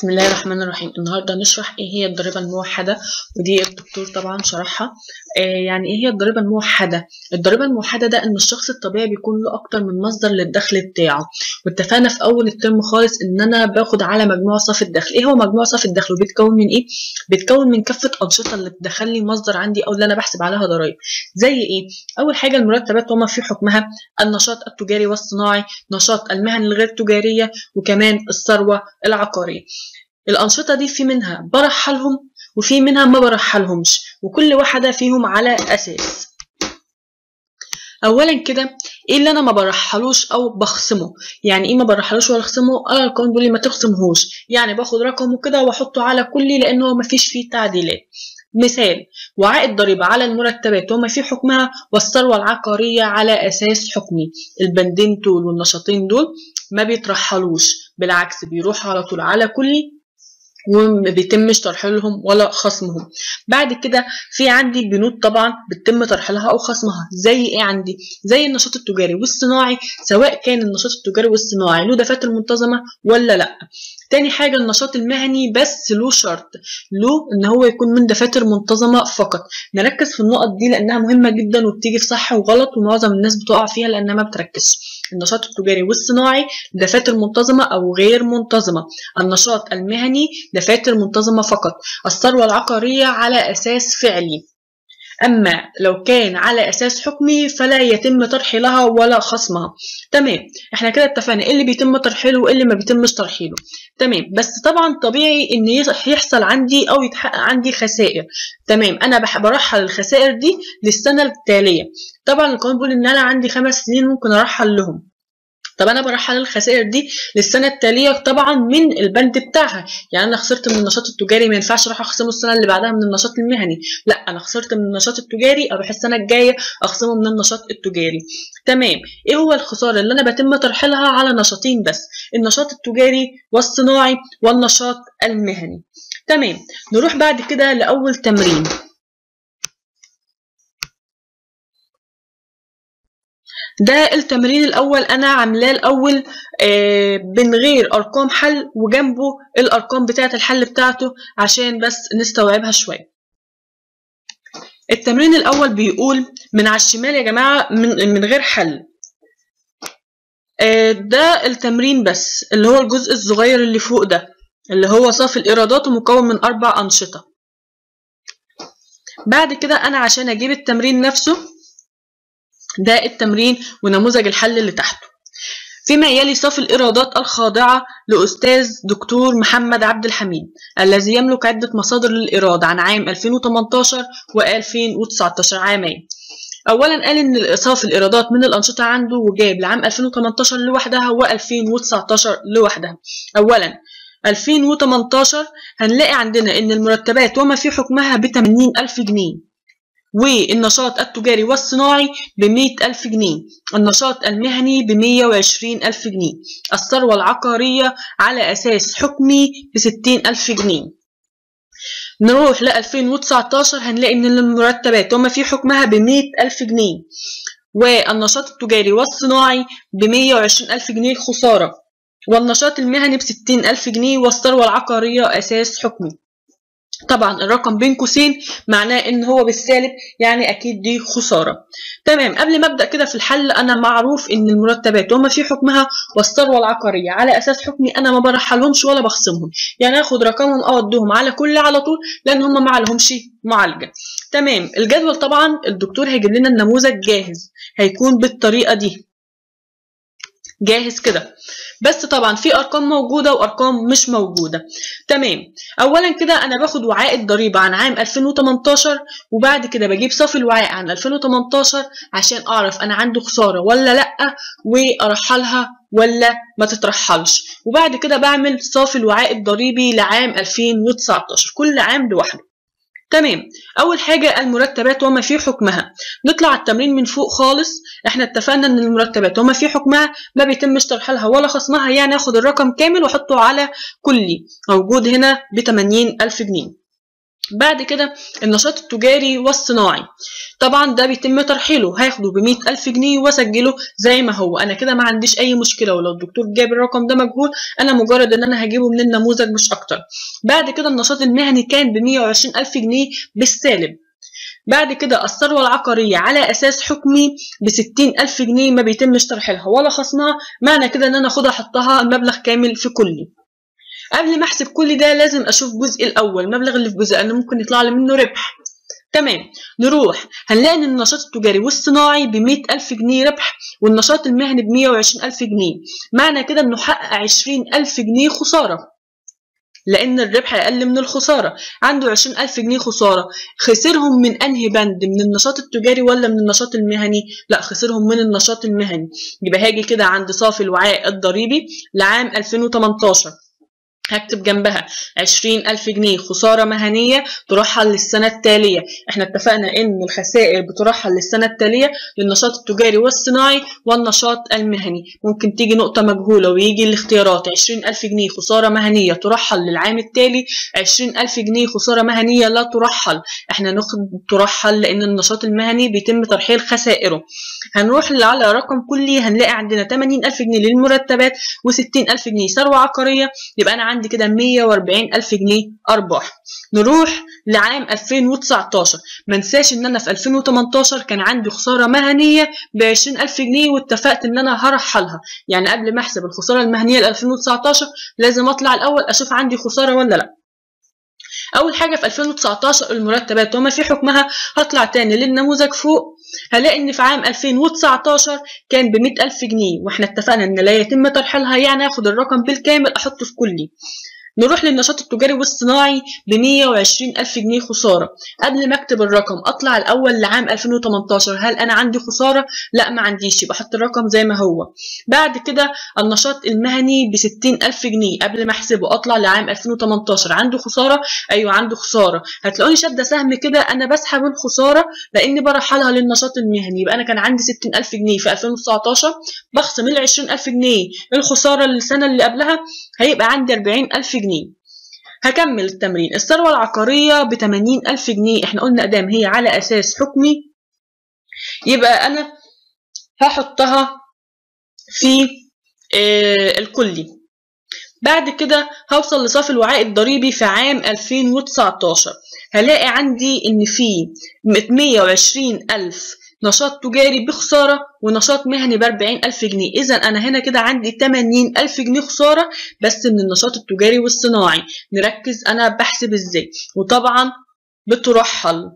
بسم الله الرحمن الرحيم النهارده هنشرح ايه هي الضريبه الموحده ودي الدكتور طبعا شرحها آه يعني ايه هي الضريبه الموحده الضريبه الموحده ده ان الشخص الطبيعي بيكون له اكتر من مصدر للدخل بتاعه واتفقنا في اول الترم خالص ان انا باخد على مجموع صافي الدخل ايه هو مجموع صافي الدخل وبيتكون من ايه بيتكون من كافه انشطه اللي بتدخل لي مصدر عندي او اللي انا بحسب عليها ضرائب زي ايه اول حاجه المرتبات وما في حكمها النشاط التجاري والصناعي نشاط المهن الغير تجاريه وكمان الثروه العقاريه الأنشطة دي في منها برحلهم وفي منها ما برحلهمش وكل واحدة فيهم على أساس أولا كده ايه اللي انا ما برحلوش او بخصمه يعني ايه ما برحلوش ولا اخصمه انا القانون بيقول لي ما تخصمهوش يعني باخد رقمه كده واحطه على كلي لان هو ما فيش فيه تعديلات مثال وعاء الضريبة على المرتبات وما في حكمها والثروة العقارية على أساس حكمي البندين دول والنشاطين دول ما بيترحلوش بالعكس بيروحوا على طول على كلي وما بيتمش ترحيلهم ولا خصمهم بعد كده في عندي بنود طبعا بتتم ترحيلها او خصمها زي ايه عندي زي النشاط التجاري والصناعي سواء كان النشاط التجاري والصناعي له دفاتر منتظمه ولا لا تاني حاجه النشاط المهني بس له شرط له ان هو يكون من دفاتر منتظمه فقط نركز في النقط دي لانها مهمه جدا وبتيجي في صح وغلط ومعظم الناس بتقع فيها لانها ما بتركزش النشاط التجاري والصناعي دفاتر منتظمة أو غير منتظمة النشاط المهني دفاتر منتظمة فقط الثروة العقارية على أساس فعلي أما لو كان على أساس حكمي فلا يتم ترحيلها ولا خصمها تمام احنا كده اتفقنا ايه اللي بيتم ترحيله وايه اللي ما بيتمش ترحيله تمام بس طبعا طبيعي ان يحصل عندي او يتحقق عندي خسائر تمام انا برحل الخسائر دي للسنة التالية طبعا القانون بيقول ان انا عندي خمس سنين ممكن ارحل لهم طب انا برحل الخسائر دي للسنه التاليه طبعا من البند بتاعها يعني انا خسرت من النشاط التجاري ما ينفعش اروح اخصمه السنه اللي بعدها من النشاط المهني لا انا خسرت من النشاط التجاري اروح السنه الجايه اخصمه من النشاط التجاري تمام ايه هو الخساره اللي انا بتم ترحيلها على نشاطين بس النشاط التجاري والصناعي والنشاط المهني تمام نروح بعد كده لاول تمرين ده التمرين الاول انا عاملاه الاول آه من غير ارقام حل وجنبه الارقام بتاعه الحل بتاعته عشان بس نستوعبها شويه التمرين الاول بيقول من على الشمال يا جماعه من, من غير حل آه ده التمرين بس اللي هو الجزء الصغير اللي فوق ده اللي هو صافي الايرادات ومكون من اربع انشطه بعد كده انا عشان اجيب التمرين نفسه ده التمرين ونموذج الحل اللي تحته فيما يلي صف الإيرادات الخاضعة لأستاذ دكتور محمد عبد الحميد الذي يملك عدة مصادر للإيراد عن عام 2018 و2019 عامين أولا قال إن صافي الإيرادات من الأنشطة عنده وجاب لعام 2018 لوحدها و2019 لوحدها أولا 2018 هنلاقي عندنا إن المرتبات وما في حكمها ب 80 ألف جنيه والنشاط التجاري والصناعي بمية ألف جنيه النشاط المهني بمية وعشرين ألف جنيه الثروة العقارية على أساس حكمي بستين ألف جنيه نروح ل 2019 هنلاقي إن المرتبات وما في حكمها بمية ألف جنيه والنشاط التجاري والصناعي بمية وعشرين ألف جنيه خسارة والنشاط المهني بستين ألف جنيه والثروة العقارية أساس حكمي طبعا الرقم بين قوسين معناه ان هو بالسالب يعني اكيد دي خساره تمام قبل ما ابدا كده في الحل انا معروف ان المرتبات وما في حكمها والثروه العقاريه على اساس حكمي انا ما برحلهمش ولا بخصمهم يعني اخد رقمهم اودهم على كل على طول لان هم ما عليهمش معالجه تمام الجدول طبعا الدكتور هيجيب لنا النموذج جاهز هيكون بالطريقه دي جاهز كده بس طبعا في ارقام موجوده وارقام مش موجوده تمام اولا كده انا باخد وعاء الضريبه عن عام 2018 وبعد كده بجيب صافي الوعاء عن 2018 عشان اعرف انا عنده خساره ولا لا وارحلها ولا ما تترحلش وبعد كده بعمل صافي الوعاء الضريبي لعام 2019 كل عام لوحده تمام اول حاجه المرتبات وما في حكمها نطلع على التمرين من فوق خالص احنا اتفقنا ان المرتبات وما في حكمها ما بيتمش ترحيلها ولا خصمها يعني اخد الرقم كامل واحطه على كلي موجود هنا ب 80 الف جنيه بعد كده النشاط التجاري والصناعي طبعا ده بيتم ترحيله هاخده ب ألف جنيه واسجله زي ما هو انا كده ما عنديش اي مشكله ولو الدكتور جاب الرقم ده مجهول انا مجرد ان انا هجيبه من النموذج مش اكتر بعد كده النشاط المهني كان ب وعشرين ألف جنيه بالسالب بعد كده الثروة العقارية على أساس حكمي بستين ألف جنيه ما بيتمش ترحيلها ولا خصمها معنى كده إن أنا أخدها أحطها المبلغ كامل في كلي قبل ما أحسب كل ده لازم أشوف الجزء الأول المبلغ اللي في جزء لأنه ممكن يطلع لي منه ربح تمام نروح هنلاقي ان النشاط التجاري والصناعي ب ألف جنيه ربح والنشاط المهني ب ألف جنيه معنى كده انه حقق ألف جنيه خساره لان الربح اقل من الخساره عنده ألف جنيه خساره خسرهم من انهي بند من النشاط التجاري ولا من النشاط المهني لا خسرهم من النشاط المهني يبقى هاجي كده عند صافي الوعاء الضريبي لعام 2018 هكتب جنبها عشرين ألف جنيه خسارة مهنية ترحل للسنة التالية احنا اتفقنا ان الخسائر بترحل للسنة التالية للنشاط التجاري والصناعي والنشاط المهني ممكن تيجي نقطة مجهولة ويجي الاختيارات عشرين ألف جنيه خسارة مهنية ترحل للعام التالي عشرين ألف جنيه خسارة مهنية لا ترحل احنا ناخد ترحل لأن النشاط المهني بيتم ترحيل خسائره هنروح على رقم كلي هنلاقي عندنا 80 ألف جنيه للمرتبات و60 ألف جنيه ثروة عقارية يبقى أنا عندي كده 140 ألف جنيه أرباح نروح لعام 2019 ما انساش ان انا في 2018 كان عندي خساره مهنيه ب 20000 جنيه واتفقت ان انا هرحلها يعني قبل ما احسب الخساره المهنيه ل 2019 لازم اطلع الاول اشوف عندي خساره ولا لا اول حاجه في 2019 المرتبات وما في حكمها هطلع تاني للنموذج فوق هلاقي ان في عام 2019 كان ب ألف جنيه واحنا اتفقنا ان لا يتم ترحيلها يعني اخد الرقم بالكامل احطه في كلي نروح للنشاط التجاري والصناعي ب 120 ألف جنيه خسارة قبل ما أكتب الرقم أطلع الأول لعام 2018 هل أنا عندي خسارة؟ لا ما عنديش يبقى أحط الرقم زي ما هو بعد كده النشاط المهني ب 60 ألف جنيه قبل ما أحسبه أطلع لعام 2018 عنده خسارة؟ أيوه عنده خسارة هتلاقوني شادة سهم كده أنا بسحب الخسارة لأني برحلها للنشاط المهني يبقى أنا كان عندي 60 ألف جنيه في 2019 بخصم ال 20 ألف جنيه الخسارة السنة اللي قبلها هيبقى عندي 40 ألف جنيه هكمل التمرين الثروة العقارية ب ألف جنيه احنا قلنا أدام هي على أساس حكمي يبقى أنا هحطها في آه الكلي بعد كده هوصل لصافي الوعاء الضريبي في عام 2019 هلاقي عندي ان في 120 ألف نشاط تجاري بخسارة ونشاط مهني ب ألف جنيه إذا أنا هنا كده عندي 80 ألف جنيه خسارة بس من النشاط التجاري والصناعي نركز أنا بحسب إزاي وطبعا بترحل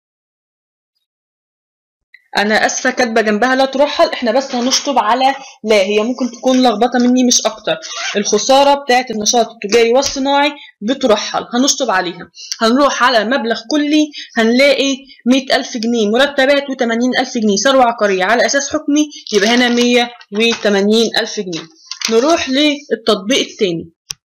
انا اسفه كاتبه جنبها لا ترحل احنا بس هنشطب على لا هي ممكن تكون لخبطه مني مش اكتر الخساره بتاعه النشاط التجاري والصناعي بترحل هنشطب عليها هنروح على مبلغ كلي هنلاقي مئة ألف جنيه مرتبات وتمانين ألف جنيه ثروة عقارية على أساس حكمي يبقى هنا مية وتمانين ألف جنيه نروح للتطبيق التاني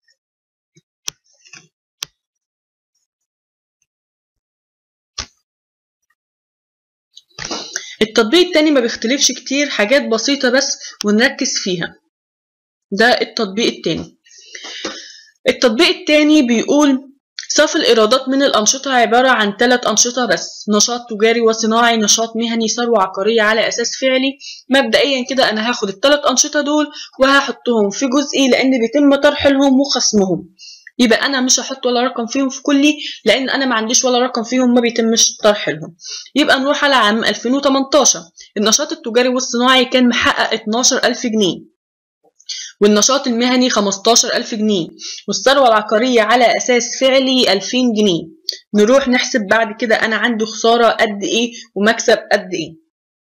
التطبيق التاني ما بيختلفش كتير حاجات بسيطة بس ونركز فيها ده التطبيق التاني التطبيق التاني بيقول صف الإيرادات من الأنشطة عبارة عن ثلاث أنشطة بس نشاط تجاري وصناعي نشاط مهني ثروة عقارية على أساس فعلي مبدئيا كده أنا هاخد الثلاث أنشطة دول وهحطهم في جزئي لأن بيتم ترحيلهم وخصمهم يبقى انا مش هحط ولا رقم فيهم في كلي لان انا ما عنديش ولا رقم فيهم ما بيتمش ترحيلهم يبقى نروح على عام 2018 النشاط التجاري والصناعي كان محقق 12000 جنيه والنشاط المهني 15000 جنيه والثروة العقارية على أساس فعلي 2000 جنيه نروح نحسب بعد كده أنا عندي خسارة قد إيه ومكسب قد إيه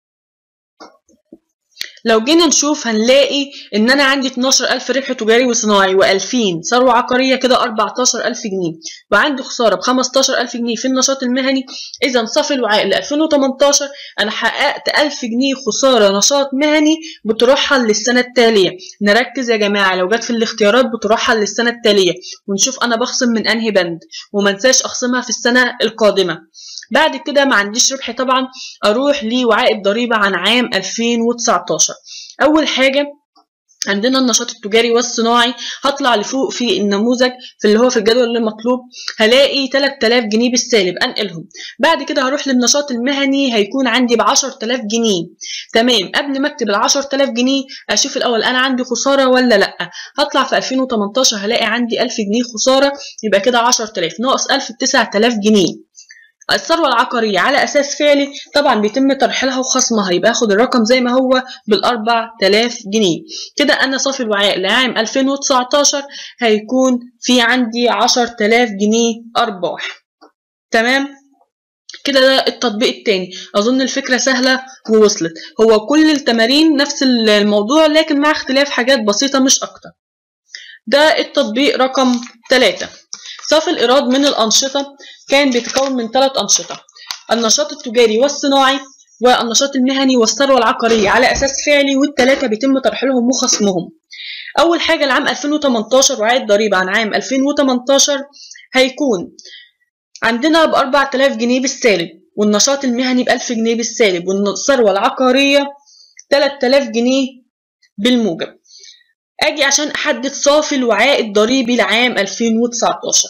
لو جينا نشوف هنلاقي ان انا عندي 12000 ربح تجاري وصناعي و2000 ثروه عقاريه كده 14000 جنيه وعندي خساره ب 15000 جنيه في النشاط المهني اذا صافي الوعاء ل 2018 انا حققت 1000 جنيه خساره نشاط مهني بترحل للسنه التاليه نركز يا جماعه لو جت في الاختيارات بترحل للسنه التاليه ونشوف انا بخصم من انهي بند وما انساش اخصمها في السنه القادمه بعد كده ما عنديش ربح طبعا اروح لوعاء الضريبه عن عام 2019 اول حاجه عندنا النشاط التجاري والصناعي هطلع لفوق في النموذج في اللي هو في الجدول اللي مطلوب هلاقي 3000 جنيه بالسالب انقلهم بعد كده هروح للنشاط المهني هيكون عندي ب 10000 جنيه تمام قبل ما اكتب ال 10000 جنيه اشوف الاول انا عندي خساره ولا لا هطلع في 2018 هلاقي عندي 1000 جنيه خساره يبقى كده 10000 ناقص 1000 ب 9000 جنيه الثروة العقارية على أساس فعلي طبعا بيتم ترحيلها وخصمها يبقى اخد الرقم زي ما هو بالأربع تلاف جنيه كده أنا صافي الوعاء لعام 2019 هيكون في عندي عشر تلاف جنيه أرباح تمام كده ده التطبيق التاني أظن الفكرة سهلة ووصلت هو كل التمارين نفس الموضوع لكن مع اختلاف حاجات بسيطة مش أكتر ده التطبيق رقم 3 صافي الإيراد من الأنشطة كان بيتكون من ثلاث أنشطة النشاط التجاري والصناعي والنشاط المهني والثروة العقارية على أساس فعلي والثلاثة بيتم ترحيلهم وخصمهم أول حاجة العام 2018 وعاء الضريبة عن عام 2018 هيكون عندنا ب 4000 جنيه بالسالب والنشاط المهني ب 1000 جنيه بالسالب والثروة العقارية 3000 جنيه بالموجب أجي عشان أحدد صافي الوعاء الضريبي لعام 2019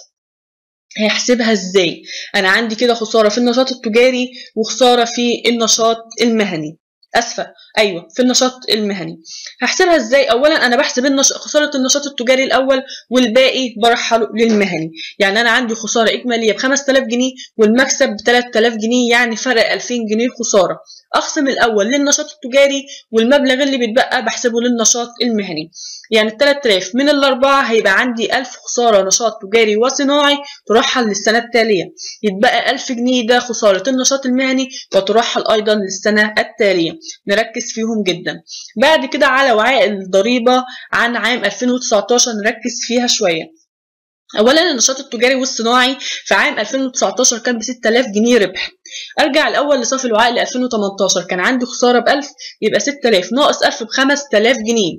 هيحسبها ازاي انا عندي كده خساره في النشاط التجاري وخساره في النشاط المهني اسفه ايوه في النشاط المهني هحسبها ازاي اولا انا بحسب النش... خساره النشاط التجاري الاول والباقي برحله للمهني يعني انا عندي خساره اجماليه ب 5000 جنيه والمكسب ب 3000 جنيه يعني فرق 2000 جنيه خساره اخصم الاول للنشاط التجاري والمبلغ اللي بيتبقى بحسبه للنشاط المهني يعني ال 3000 من الأربعة هيبقى عندي 1000 خسارة نشاط تجاري وصناعي ترحل للسنة التالية يتبقى 1000 جنيه ده خسارة النشاط المهني وترحل أيضا للسنة التالية نركز فيهم جدا بعد كده على وعاء الضريبة عن عام 2019 نركز فيها شوية اولا النشاط التجاري والصناعي في عام 2019 كان ب 6000 جنيه ربح ارجع الاول لصافي الوعاء ل 2018 كان عندي خساره ب 1000 يبقى 6000 ناقص 1000 ب 5000 جنيه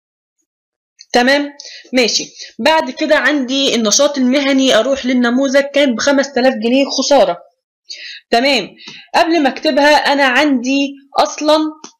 تمام ماشي بعد كده عندي النشاط المهني اروح للنموذج كان ب 5000 جنيه خساره تمام قبل ما اكتبها انا عندي اصلا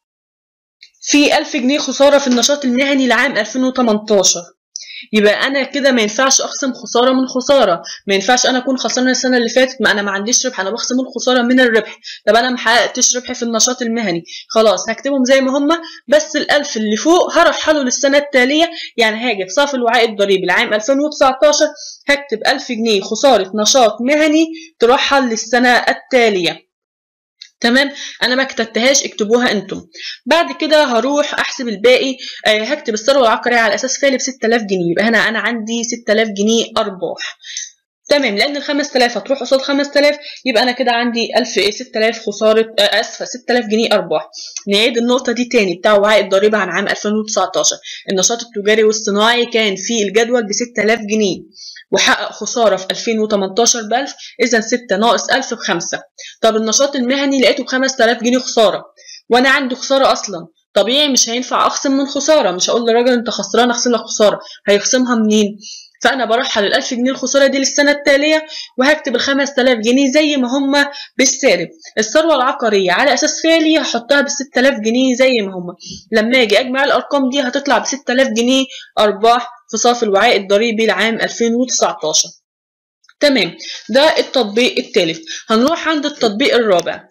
في 1000 جنيه خساره في النشاط المهني لعام 2018 يبقى انا كده ما ينفعش اخصم خساره من خساره ما ينفعش انا اكون خسران السنه اللي فاتت ما انا ما عنديش ربح انا بخصم الخساره من الربح طب انا ما حققتش ربح في النشاط المهني خلاص هكتبهم زي ما هم بس ال1000 اللي فوق هرحله للسنه التاليه يعني هاجي في صافي الوعاء الضريبي لعام 2019 هكتب 1000 جنيه خساره نشاط مهني ترحل للسنه التاليه تمام انا ما كتبتهاش اكتبوها انتم بعد كده هروح احسب الباقي آه هكتب الثروه العقاريه على اساس فعلي ب 6000 جنيه يبقى هنا انا عندي 6000 جنيه ارباح تمام لان ال 5000 هتروح قصاد 5000 يبقى انا كده عندي 1000 ايه 6000 خساره آه اسفه 6000 جنيه ارباح نعيد النقطه دي تاني بتاع وعاء الضريبه عن عام 2019 النشاط التجاري والصناعي كان في الجدول ب 6000 جنيه وحقق خسارة في 2018 ب 1000 إذا 6 ناقص 1000 بخمسة طب النشاط المهني لقيته ب 5000 جنيه خسارة وأنا عندي خسارة أصلا طبيعي مش هينفع أخصم من خسارة مش هقول للراجل أنت خسران أخصم لك خسارة هيخصمها منين؟ فأنا برحل ال 1000 جنيه الخسارة دي للسنة التالية وهكتب ال 5000 جنيه زي ما هما بالسالب الثروة العقارية على أساس فعلي هحطها ب 6000 جنيه زي ما هما لما أجي أجمع الأرقام دي هتطلع ب 6000 جنيه أرباح في صافي الوعاء الضريبي لعام 2019 تمام ده التطبيق الثالث هنروح عند التطبيق الرابع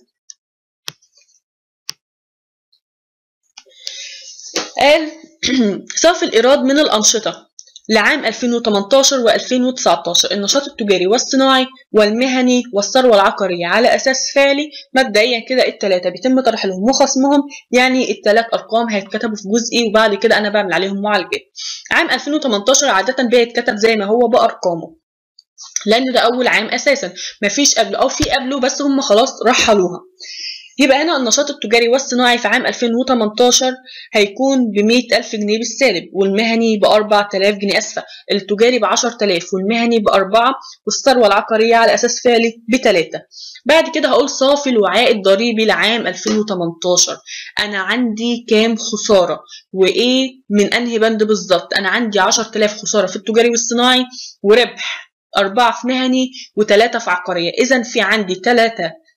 قال صافي الإيراد من الأنشطة لعام 2018 و2019 النشاط التجاري والصناعي والمهني والثروة العقارية على أساس فعلي مبدئيا كده التلاتة بيتم طرحهم وخصمهم يعني التلات أرقام هيتكتبوا في جزئي وبعد كده أنا بعمل عليهم معالجات عام 2018 عادة بيتكتب زي ما هو بأرقامه لأن ده أول عام أساسا مفيش قبله أو في قبله بس هم خلاص رحلوها يبقى هنا النشاط التجاري والصناعي في عام 2018 هيكون ب 100000 جنيه بالسالب والمهني ب 4000 جنيه اسفه التجاري ب 10000 والمهني ب 4 والثروه العقاريه على اساس فعلي ب 3 بعد كده هقول صافي الوعاء الضريبي لعام 2018 انا عندي كام خساره وايه من انهي بند بالظبط انا عندي 10000 خساره في التجاري والصناعي وربح أربعة في مهني وثلاثة في عقارية إذا في عندي ثلاثة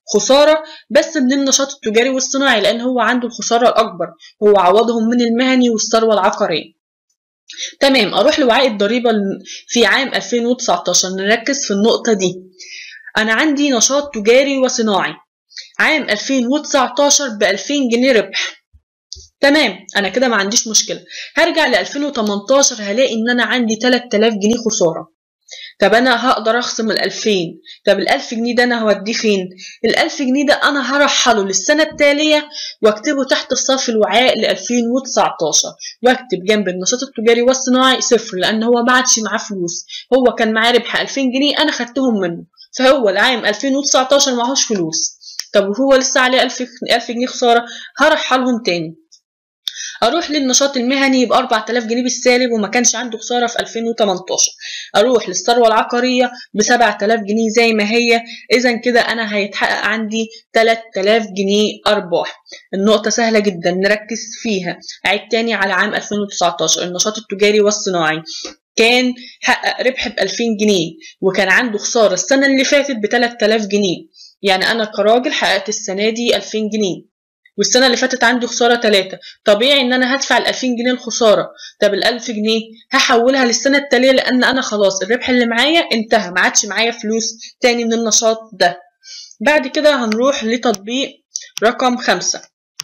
خسارة بس من النشاط التجاري والصناعي لأن هو عنده الخسارة الأكبر هو عوضهم من المهني والثروة العقارية تمام أروح لوعاء الضريبة في عام 2019 نركز في النقطة دي أنا عندي نشاط تجاري وصناعي عام 2019 ب 2000 جنيه ربح تمام انا كده ما عنديش مشكله هرجع ل 2018 هلاقي ان انا عندي 3000 جنيه خساره طب انا هقدر اخصم ال 2000 طب ال 1000 جنيه ده انا هوديه فين ال 1000 جنيه ده انا هرحله للسنه التاليه واكتبه تحت الصف الوعاء ل 2019 واكتب جنب النشاط التجاري والصناعي صفر لان هو ما عادش معاه فلوس هو كان معاه ربح 2000 جنيه انا خدتهم منه فهو العام 2019 معهوش فلوس طب وهو لسه عليه 1000 1000 جنيه خساره هرحلهم تاني اروح للنشاط المهني يبقى 4000 جنيه بالسالب وما كانش عنده خساره في 2018 اروح للثروه العقاريه ب 7000 جنيه زي ما هي اذا كده انا هيتحقق عندي 3000 جنيه ارباح النقطه سهله جدا نركز فيها عيد تاني على عام 2019 النشاط التجاري والصناعي كان حقق ربح ب 2000 جنيه وكان عنده خساره السنه اللي فاتت ب 3000 جنيه يعني انا كراجل حققت السنه دي 2000 جنيه والسنة اللي فاتت عندي خسارة تلاتة طبيعي إن أنا هدفع الألفين جنيه الخسارة طب الألف جنيه هحولها للسنة التالية لأن أنا خلاص الربح اللي معايا انتهى ما عادش معايا فلوس تاني من النشاط ده بعد كده هنروح لتطبيق رقم خمسة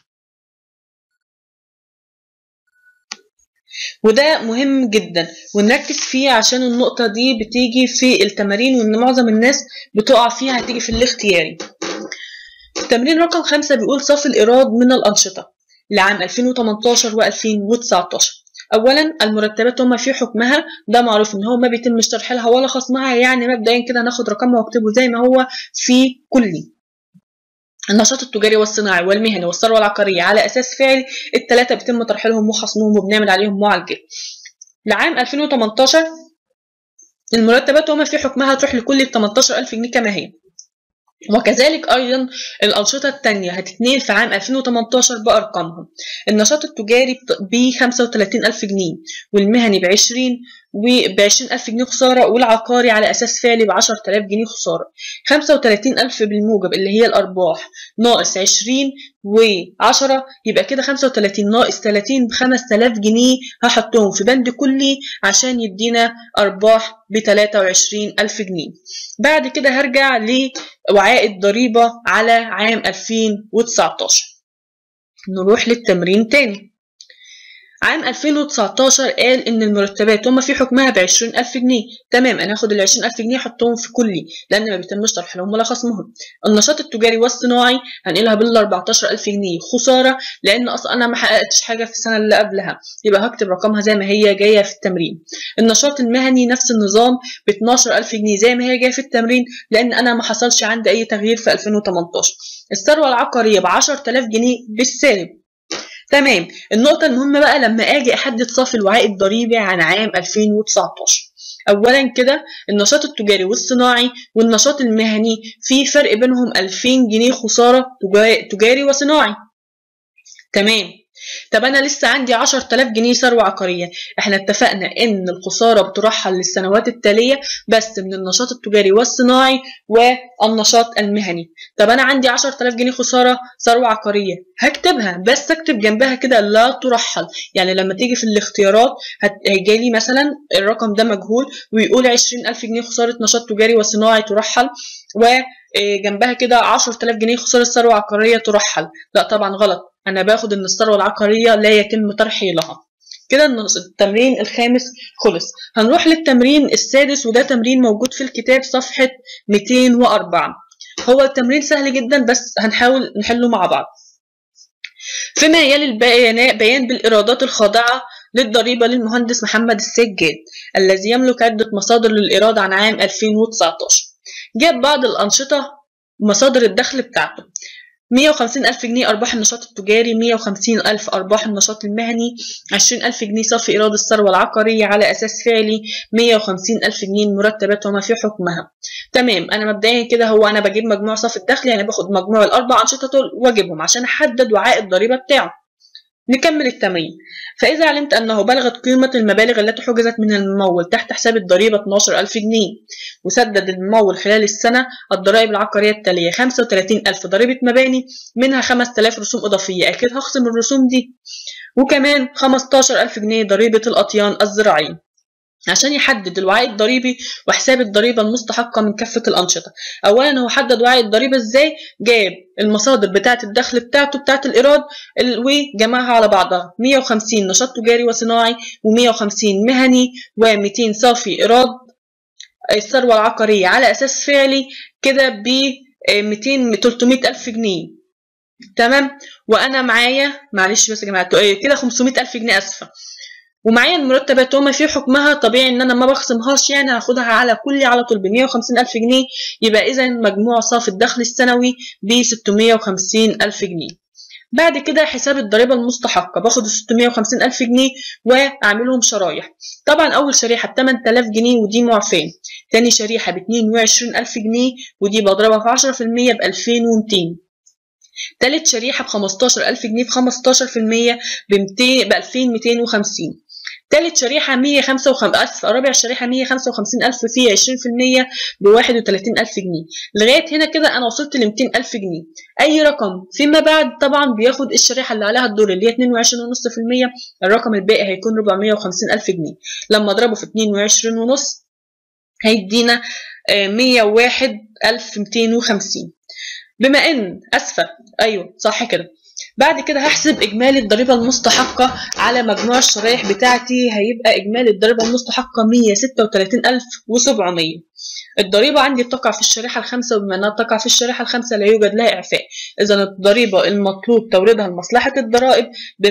وده مهم جدا ونركز فيه عشان النقطة دي بتيجي في التمارين وإن معظم الناس بتقع فيها هتيجي في الاختياري تمرين رقم خمسة بيقول صف الإيراد من الأنشطة لعام 2018 و2019 أولا المرتبات وما في حكمها ده معروف إن هو ما بيتمش ترحيلها ولا خصمها يعني مبدئيا كده ناخد رقمها واكتبه زي ما هو في كلي النشاط التجاري والصناعي والمهني والثروة العقارية على أساس فعلي الثلاثة بيتم ترحيلهم وخصمهم وبنعمل عليهم معالجة لعام 2018 المرتبات وما في حكمها تروح لكل 18000 جنيه كما هي وكذلك أيضا الأنشطة التانية هتتنقل في عام 2018 بأرقامهم النشاط التجاري ب 35 ألف جنيه والمهني ب 20 وب 20 ألف جنيه خسارة والعقاري على أساس فعلي ب 10000 جنيه خسارة 35 ألف بالموجب اللي هي الأرباح ناقص 20 و10 يبقى كده 35 ناقص 30 ب 5000 جنيه هحطهم في بند كلي عشان يدينا أرباح ب 23 ألف جنيه بعد كده هرجع لوعاء الضريبة على عام 2019 نروح للتمرين تاني عام 2019 قال إن المرتبات وما في حكمها ب 20000 جنيه تمام أنا هاخد ال 20000 جنيه أحطهم في كلي لأن ما بيتمش ترحيلهم ولا خصمهم النشاط التجاري والصناعي هنقلها بال 14000 جنيه خسارة لأن أصلا أنا ما حققتش حاجة في السنة اللي قبلها يبقى هكتب رقمها زي ما هي جاية في التمرين النشاط المهني نفس النظام ب 12000 جنيه زي ما هي جاية في التمرين لأن أنا ما حصلش عندي أي تغيير في 2018 الثروة العقارية ب 10000 جنيه بالسالب تمام النقطة المهمة بقى لما أجي أحدد صافي الوعاء الضريبي عن عام 2019 أولا كده النشاط التجاري والصناعي والنشاط المهني في فرق بينهم 2000 جنيه خسارة تجاري وصناعي تمام طب انا لسه عندي 10000 جنيه ثروه عقاريه احنا اتفقنا ان الخساره بترحل للسنوات التاليه بس من النشاط التجاري والصناعي والنشاط المهني طب انا عندي 10000 جنيه خساره ثروه عقاريه هكتبها بس اكتب جنبها كده لا ترحل يعني لما تيجي في الاختيارات هيجي لي مثلا الرقم ده مجهول ويقول 20000 جنيه خساره نشاط تجاري وصناعي ترحل و جنبها كده 10000 جنيه خساره ثروه عقاريه ترحل لا طبعا غلط انا باخد ان الثروه العقاريه لا يتم ترحيلها كده التمرين الخامس خلص هنروح للتمرين السادس وده تمرين موجود في الكتاب صفحه 204 هو التمرين سهل جدا بس هنحاول نحله مع بعض فيما يلي البيان بيان بالإيرادات الخاضعة للضريبة للمهندس محمد السجاد الذي يملك عدة مصادر للإيراد عن عام 2019 جاب بعض الأنشطة مصادر الدخل بتاعته 150 ألف جنيه أرباح النشاط التجاري 150 ألف أرباح النشاط المهني 20 ألف جنيه صافي إيراد الثروة العقارية على أساس فعلي 150 ألف جنيه المرتبات وما في حكمها تمام أنا مبدئيا كده هو أنا بجيب مجموع صافي الدخل يعني باخد مجموع الأربع أنشطة دول وأجيبهم عشان أحدد وعاء الضريبة بتاعه نكمل التمرين فإذا علمت أنه بلغت قيمة المبالغ التي حجزت من الممول تحت حساب الضريبة 12000 جنيه وسدد الممول خلال السنة الضرائب العقارية التالية 35000 ضريبة مباني منها 5000 رسوم إضافية أكيد هخصم الرسوم دي وكمان 15000 جنيه ضريبة الأطيان الزراعية عشان يحدد الوعاء الضريبي وحساب الضريبة المستحقة من كافة الأنشطة أولا هو حدد وعاء الضريبة إزاي جاب المصادر بتاعة الدخل بتاعته بتاعة الإيراد وجمعها على بعضها 150 نشاط تجاري وصناعي و150 مهني و200 صافي إيراد الثروة العقارية على أساس فعلي كده ب 200 300 ألف جنيه تمام وأنا معايا معلش بس يا جماعة كده 500 ألف جنيه أسفة ومعايا المرتبات وما في حكمها طبيعي ان انا ما بخصمهاش يعني هاخدها على كلي على طول ب 150 الف جنيه يبقى اذا مجموع صافي الدخل السنوي ب 650 الف جنيه بعد كده حساب الضريبة المستحقة باخد ال 650 ألف جنيه وأعملهم شرايح طبعا أول شريحة ب 8000 جنيه ودي معفاة تاني شريحة ب 22 ألف جنيه ودي بضربها في 10% ب 2200 تالت شريحة ب 15000 جنيه في 15% ب 200 ب 2250 تالت شريحة 155 ألف رابع شريحة 155 ألف في 20% ب 31 ألف جنيه لغاية هنا كده أنا وصلت ل 200 ألف جنيه أي رقم فيما بعد طبعا بياخد الشريحة اللي عليها الدور اللي هي 22.5% الرقم الباقي هيكون 450 ألف جنيه لما أضربه في 22.5 هيدينا 101 ألف 250 بما ان اسفه ايوه صح كده بعد كده هحسب اجمالي الضريبه المستحقه على مجموع الشرايح بتاعتي هيبقى اجمالي الضريبه المستحقه 136700 الضريبة عندي بتقع في الشريحة الخامسة وبما انها تقع في الشريحة الخامسة لا يوجد لها إعفاء إذا الضريبة المطلوب توريدها لمصلحة الضرائب ب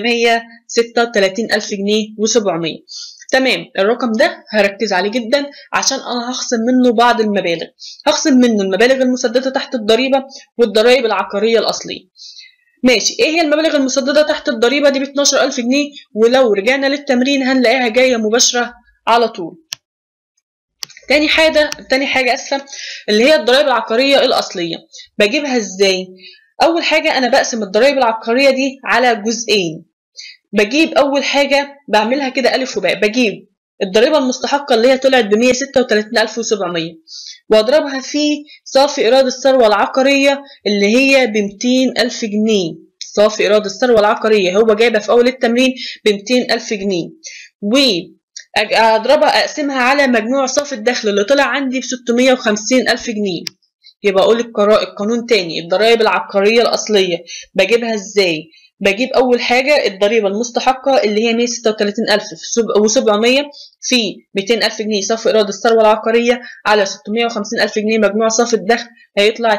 136 ألف جنيه و700 تمام الرقم ده هركز عليه جدا عشان انا هخصم منه بعض المبالغ هخصم منه المبالغ المسدده تحت الضريبه والضرائب العقاريه الاصليه ماشي ايه هي المبالغ المسدده تحت الضريبه دي ب 12000 جنيه ولو رجعنا للتمرين هنلاقيها جايه مباشره على طول تاني حاجة تاني حاجة اسفة اللي هي الضرائب العقارية الأصلية بجيبها ازاي؟ أول حاجة أنا بقسم الضرائب العقارية دي على جزئين بجيب اول حاجه بعملها كده الف وباء بجيب الضريبه المستحقه اللي هي طلعت ب 136700 واضربها في صافي ايراد الثروه العقاريه اللي هي ب 200000 جنيه صافي ايراد الثروه العقاريه هو جايبها في اول التمرين ب 200000 جنيه و اضربها اقسمها على مجموع صافي الدخل اللي طلع عندي ب 650 الف جنيه يبقى اقول القانون تاني الضرائب العقاريه الاصليه بجيبها ازاي بجيب أول حاجة الضريبة المستحقة اللي هي 136000 و700 في 200000 جنيه صافي إيراد الثروة العقارية على 650000 جنيه مجموع صافي الدخل هيطلع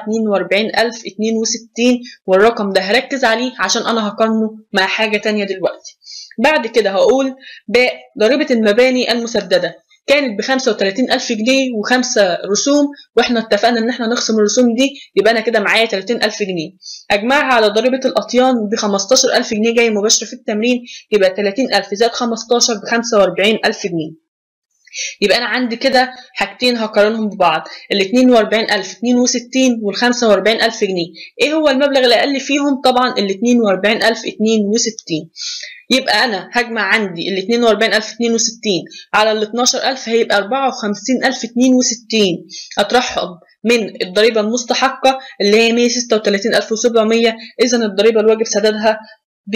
42062 والرقم ده هركز عليه عشان أنا هقارنه مع حاجة تانية دلوقتي بعد كده هقول باء ضريبة المباني المسددة كانت ب 35000 جنيه وخمسة رسوم واحنا اتفقنا ان احنا نخصم الرسوم دي يبقى انا كده معايا 30000 جنيه اجمعها على ضريبه الاطيان ب 15000 جنيه جاي مباشره في التمرين يبقى 30000 زائد 15 ب 45000 جنيه يبقى انا عندي كده حاجتين هقارنهم ببعض ال 42000 62 وال 45000 جنيه ايه هو المبلغ الاقل فيهم طبعا ال 42000 62 يبقى انا هجمع عندي ال 42062 على ال 12000 هيبقى 54062 اطرحهم من الضريبة المستحقة اللي هي 136700 إذا الضريبة الواجب سدادها ب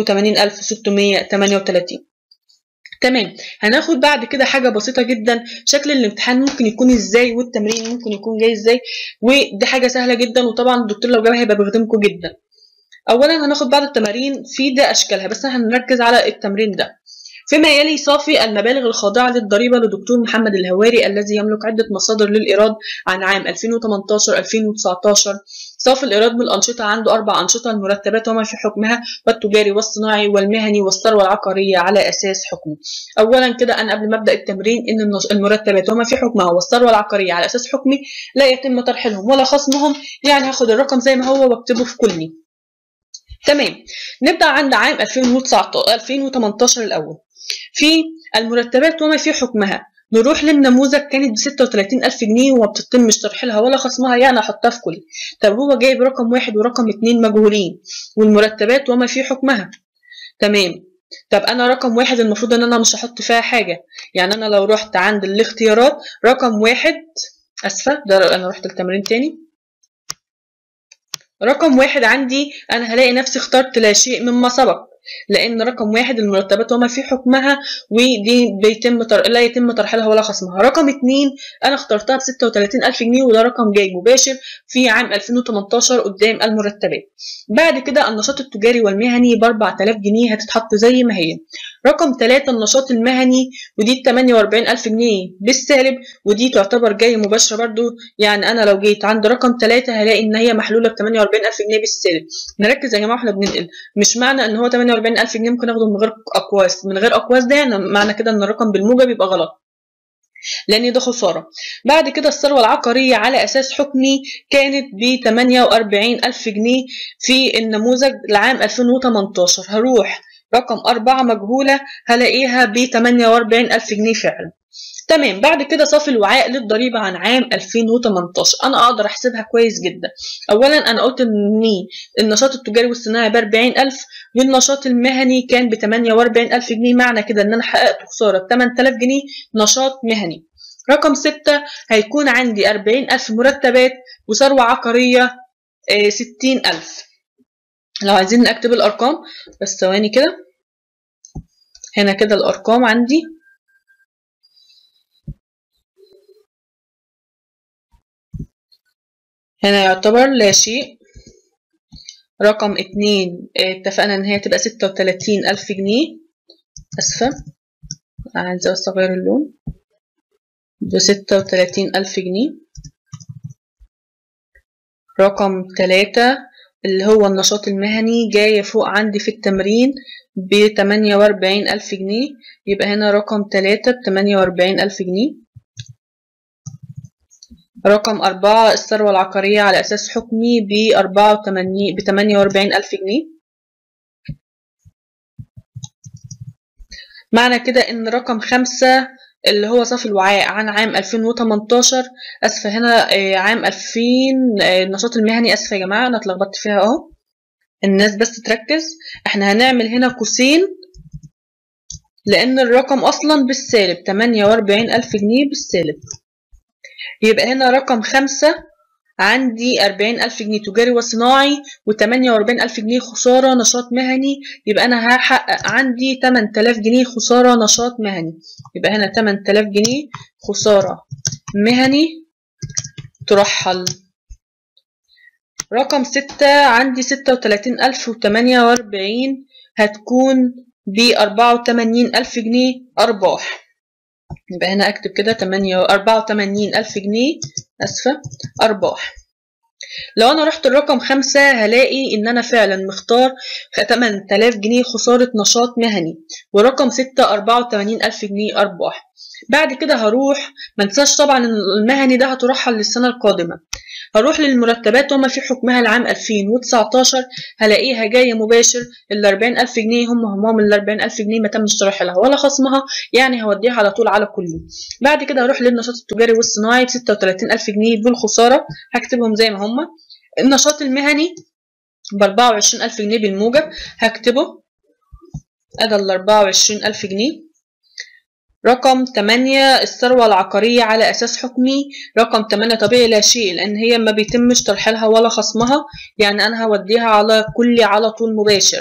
82638 تمام هناخد بعد كده حاجة بسيطة جدا شكل الامتحان ممكن يكون ازاي والتمرين ممكن يكون جاي ازاي ودي حاجة سهلة جدا وطبعا الدكتور لو جابها هيبقى بيخدمكم جدا اولا هناخد بعض التمارين في ده اشكالها بس احنا هنركز على التمرين ده فيما يلي صافي المبالغ الخاضعة للضريبة لدكتور محمد الهواري الذي يملك عدة مصادر للإيراد عن عام 2018-2019 صافي الإيراد من الأنشطة عنده أربع أنشطة المرتبات وما في حكمها والتجاري والصناعي والمهني والثروة العقارية على أساس حكمه. أولا كده أنا قبل ما أبدأ التمرين إن المرتبات وما في حكمها والثروة العقارية على أساس حكمي لا يتم ترحيلهم ولا خصمهم يعني هاخد الرقم زي ما هو واكتبه في كلي. تمام نبدأ عند عام 2019 2018 الأول. في المرتبات وما في حكمها نروح للنموذج كانت ب 36000 جنيه وما بتتمش ترحيلها ولا خصمها يعني احطها في كل طب هو جايب رقم واحد ورقم اتنين مجهولين والمرتبات وما في حكمها تمام طب انا رقم واحد المفروض ان انا مش هحط فيها حاجه يعني انا لو رحت عند الاختيارات رقم واحد اسفه ده انا رحت التمرين تاني رقم واحد عندي انا هلاقي نفسي اخترت لا شيء مما سبق لان رقم واحد المرتبات وما في حكمها ودي بيتم تر... لا يتم ترحيلها ولا خصمها رقم اتنين انا اخترتها ب 36000 جنيه وده رقم جاي مباشر في عام 2018 قدام المرتبات بعد كده النشاط التجاري والمهني ب 4000 جنيه هتتحط زي ما هي رقم ثلاثة النشاط المهني ودي 48000 جنيه بالسالب ودي تعتبر جاي مباشرة برضو يعني أنا لو جيت عند رقم ثلاثة هلاقي إن هي محلولة ب 48000 جنيه بالسالب نركز يا جماعة احنا بننقل مش معنى إن هو 48000 جنيه ممكن آخده من غير أقواس من غير أقواس ده يعني معنى كده إن الرقم بالموجب يبقى غلط لان ده خساره بعد كده الثروه العقاريه على اساس حكمي كانت ب 48000 جنيه في النموذج لعام 2018 هروح رقم أربعة مجهولة هلاقيها ب 48000 جنيه فعلا تمام بعد كده صافي الوعاء للضريبة عن عام 2018 أنا أقدر أحسبها كويس جدا أولا أنا قلت إن النشاط التجاري والصناعي ب 40000 والنشاط المهني كان ب 48000 جنيه معنى كده إن أنا حققت خسارة 8000 جنيه نشاط مهني رقم ستة هيكون عندي 40000 مرتبات وثروة عقارية 60000 لو عايزين نكتب الأرقام بس ثواني كده هنا كده الأرقام عندي هنا يعتبر لا شيء رقم اتنين اتفقنا ان هي تبقى ستة وتلاتين ألف جنيه أسفة عايزة بس أغير اللون بستة وتلاتين ألف جنيه رقم تلاتة اللي هو النشاط المهني جاية فوق عندي في التمرين بتمانية وأربعين ألف جنيه يبقى هنا رقم تلاتة بتمانية وأربعين ألف جنيه رقم أربعة الثروة العقارية على أساس حكمي بأربعة وتمانية بتمانية وأربعين ألف جنيه معنى كده إن رقم خمسة اللي هو صافي الوعاء عن عام 2018 اسفه هنا عام 2000 النشاط المهني اسفه يا جماعه انا اتلخبطت فيها اهو الناس بس تركز احنا هنعمل هنا قوسين لان الرقم اصلا بالسالب 48 الف جنيه بالسالب يبقى هنا رقم خمسة عندي أربعين ألف جنيه تجاري وصناعي وتمانية وأربعين ألف جنيه خسارة نشاط مهني يبقى أنا هحقق عندي تمن تلاف جنيه خسارة نشاط مهني يبقى هنا تمن تلاف جنيه خسارة مهني ترحل رقم ستة عندي ستة وتلاتين ألف وتمانية وأربعين هتكون بأربعة وتمانين ألف جنيه أرباح يبقى هنا أكتب كده تمانية أربعة وتمانين ألف جنيه أسفة أرباح لو أنا رحت الرقم خمسة هلاقي إن أنا فعلا مختار تمن تلاف جنيه خسارة نشاط مهني ورقم ستة أربعة وتمانين ألف جنيه أرباح بعد كده هروح منساش طبعا إن المهني ده هترحل للسنة القادمة هروح للمرتبات وما في حكمها لعام 2019 هلاقيها جاية مباشر ال 40000 جنيه هم همهم ال 40000 جنيه ما تمش ترحيلها ولا خصمها يعني هوديها على طول على كله بعد كده هروح للنشاط التجاري والصناعي ب 36000 جنيه بالخسارة هكتبهم زي ما هم النشاط المهني ب 24000 جنيه بالموجب هكتبه أدا ال 24000 جنيه رقم 8 الثروة العقارية على أساس حكمي رقم 8 طبيعي لا شيء لأن هي ما بيتمش ترحيلها ولا خصمها يعني أنا هوديها على كلي على طول مباشر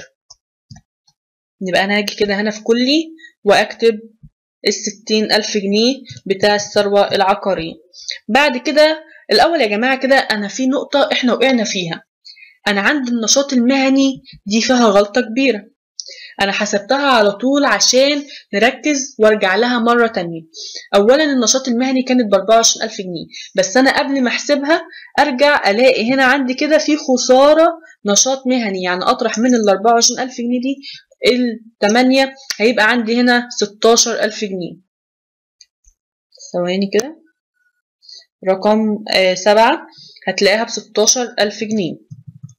يبقى أنا هاجي كده هنا في كلي وأكتب الستين ألف جنيه بتاع الثروة العقارية بعد كده الأول يا جماعة كده أنا في نقطة إحنا وقعنا فيها أنا عندي النشاط المهني دي فيها غلطة كبيرة انا حسبتها على طول عشان نركز وارجع لها مرة تانية اولا النشاط المهني كانت ب 24000 جنيه بس انا قبل ما احسبها ارجع الاقي هنا عندي كده في خسارة نشاط مهني يعني اطرح من ال 24000 جنيه دي التمانية هيبقى عندي هنا 16000 جنيه ثواني كده رقم آه سبعة هتلاقيها ب 16000 جنيه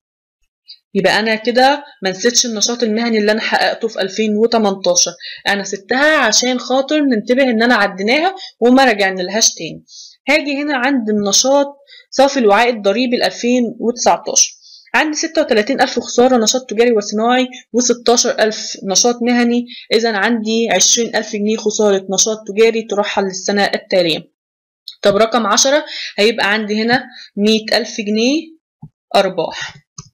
يبقى انا كده ما نسيتش النشاط المهني اللي انا حققته في 2018 انا سبتها عشان خاطر ننتبه ان انا عديناها وما رجعنا لهاش تاني هاجي هنا عند النشاط صافي الوعاء الضريبي ل 2019 عندي 36000 خسارة نشاط تجاري وصناعي و16000 نشاط مهني إذا عندي 20000 جنيه خسارة نشاط تجاري ترحل للسنة التالية طب رقم 10 هيبقى عندي هنا 100000 جنيه أرباح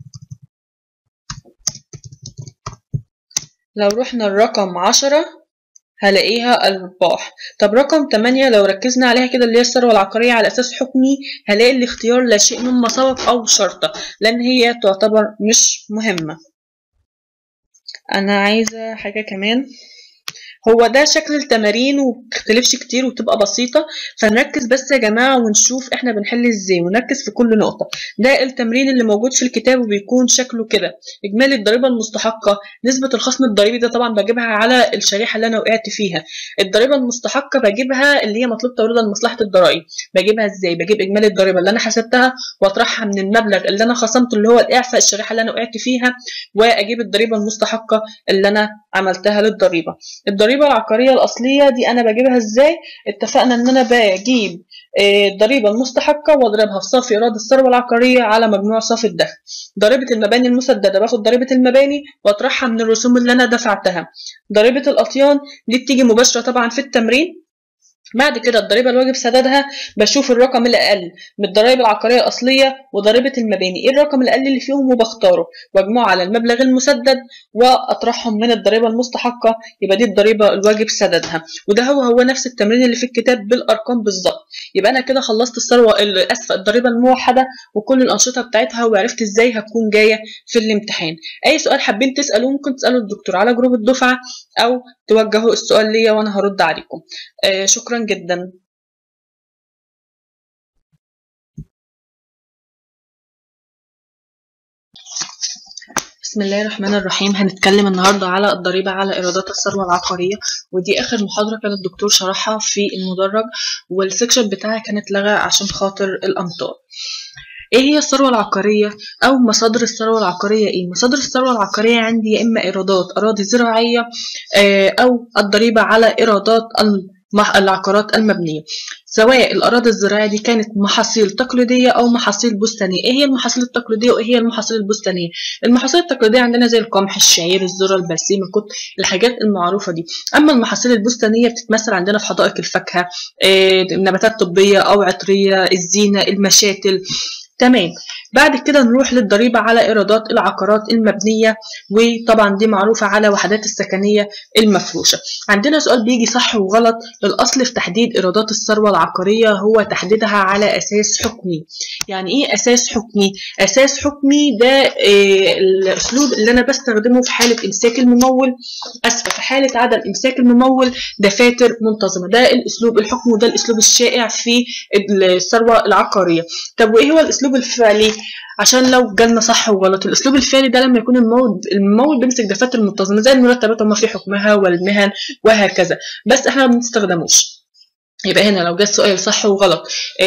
لو رحنا الرقم 10 هلاقيها أرباح طب رقم 8 لو ركزنا عليها كده اللي هي الثروة العقارية على أساس حكمي هلاقي الاختيار لا شيء مما سبق أو شرطة لأن هي تعتبر مش مهمة أنا عايزة حاجة كمان هو ده شكل التمارين وبتختلفش كتير وتبقى بسيطة فنركز بس يا جماعة ونشوف احنا بنحل ازاي ونركز في كل نقطة ده التمرين اللي موجود في الكتاب وبيكون شكله كده اجمالي الضريبة المستحقة نسبة الخصم الضريبي ده طبعا بجيبها على الشريحة اللي انا وقعت فيها الضريبة المستحقة بجيبها اللي هي مطلوب توريدها لمصلحة الضرائب بجيبها ازاي بجيب اجمالي الضريبة اللي انا حسبتها واطرحها من المبلغ اللي انا خصمته اللي هو الاعفاء الشريحة اللي انا وقعت فيها واجيب الضريبة المستحقة اللي انا عملتها للضريبة الضريبة العقارية الأصلية دي أنا بجيبها إزاي؟ اتفقنا إن أنا بجيب الضريبة المستحقة وأضربها في صافي إيراد الثروة العقارية على مجموع صافي الدخل. ضريبة المباني المسددة باخد ضريبة المباني وأطرحها من الرسوم اللي أنا دفعتها. ضريبة الأطيان دي بتيجي مباشرة طبعا في التمرين بعد كده الضريبة اللي واجب سدادها بشوف الرقم اللي أقل من الضرائب العقارية الأصلية وضريبة المباني إيه الرقم الأقل اللي فيهم وبختاره وأجمعه على المبلغ المسدد وأطرحهم من الضريبة المستحقة يبقى دي الضريبة الواجب سدادها وده هو هو نفس التمرين اللي في الكتاب بالأرقام بالظبط يبقى أنا كده خلصت الثروة آسفة الضريبة الموحدة وكل الأنشطة بتاعتها وعرفت إزاي هتكون جاية في الامتحان أي سؤال حابين تسألوه ممكن تسألوا الدكتور على جروب الدفعة أو توجهوا السؤال ليا وأنا هرد عليكم آه شكرا جدا بسم الله الرحمن الرحيم هنتكلم النهارده على الضريبة على إيرادات الثروة العقارية ودي آخر محاضرة كان الدكتور شرحها في المدرج والسكشن بتاعي كان اتلغى عشان خاطر الأمطار ايه هي الثروة العقارية او مصادر الثروة العقارية ايه مصادر الثروة العقارية عندي يا اما ايرادات اراضي زراعية او الضريبة على ايرادات العقارات المبنية سواء الأراضي الزراعية دي كانت محاصيل تقليدية أو محاصيل بستانية إيه هي المحاصيل التقليدية وإيه هي المحاصيل البستانية المحاصيل التقليدية عندنا زي القمح الشعير الذرة البرسيم القط الحاجات المعروفة دي أما المحاصيل البستانية بتتمثل عندنا في حدائق الفاكهة نباتات طبية أو عطرية الزينة المشاتل تمام بعد كده نروح للضريبة على إيرادات العقارات المبنية وطبعا دي معروفة على وحدات السكنية المفروشة عندنا سؤال بيجي صح وغلط الأصل في تحديد إيرادات الثروة العقارية هو تحديدها على أساس حكمي يعني إيه أساس حكمي؟ أساس حكمي ده إيه الأسلوب اللي أنا بستخدمه في حالة إمساك الممول أسفة في حالة عدم إمساك الممول دفاتر منتظمة ده الأسلوب الحكمي وده الأسلوب الشائع في الثروة العقارية طب وإيه هو الأسلوب الفعلي؟ عشان لو جالنا صح وغلط الاسلوب الفعلي ده لما يكون الممول الممول بيمسك دفاتر منتظمه زي المرتبات وما في حكمها والمهن وهكذا بس احنا ما بنستخدموش يبقى هنا لو جه السؤال صح وغلط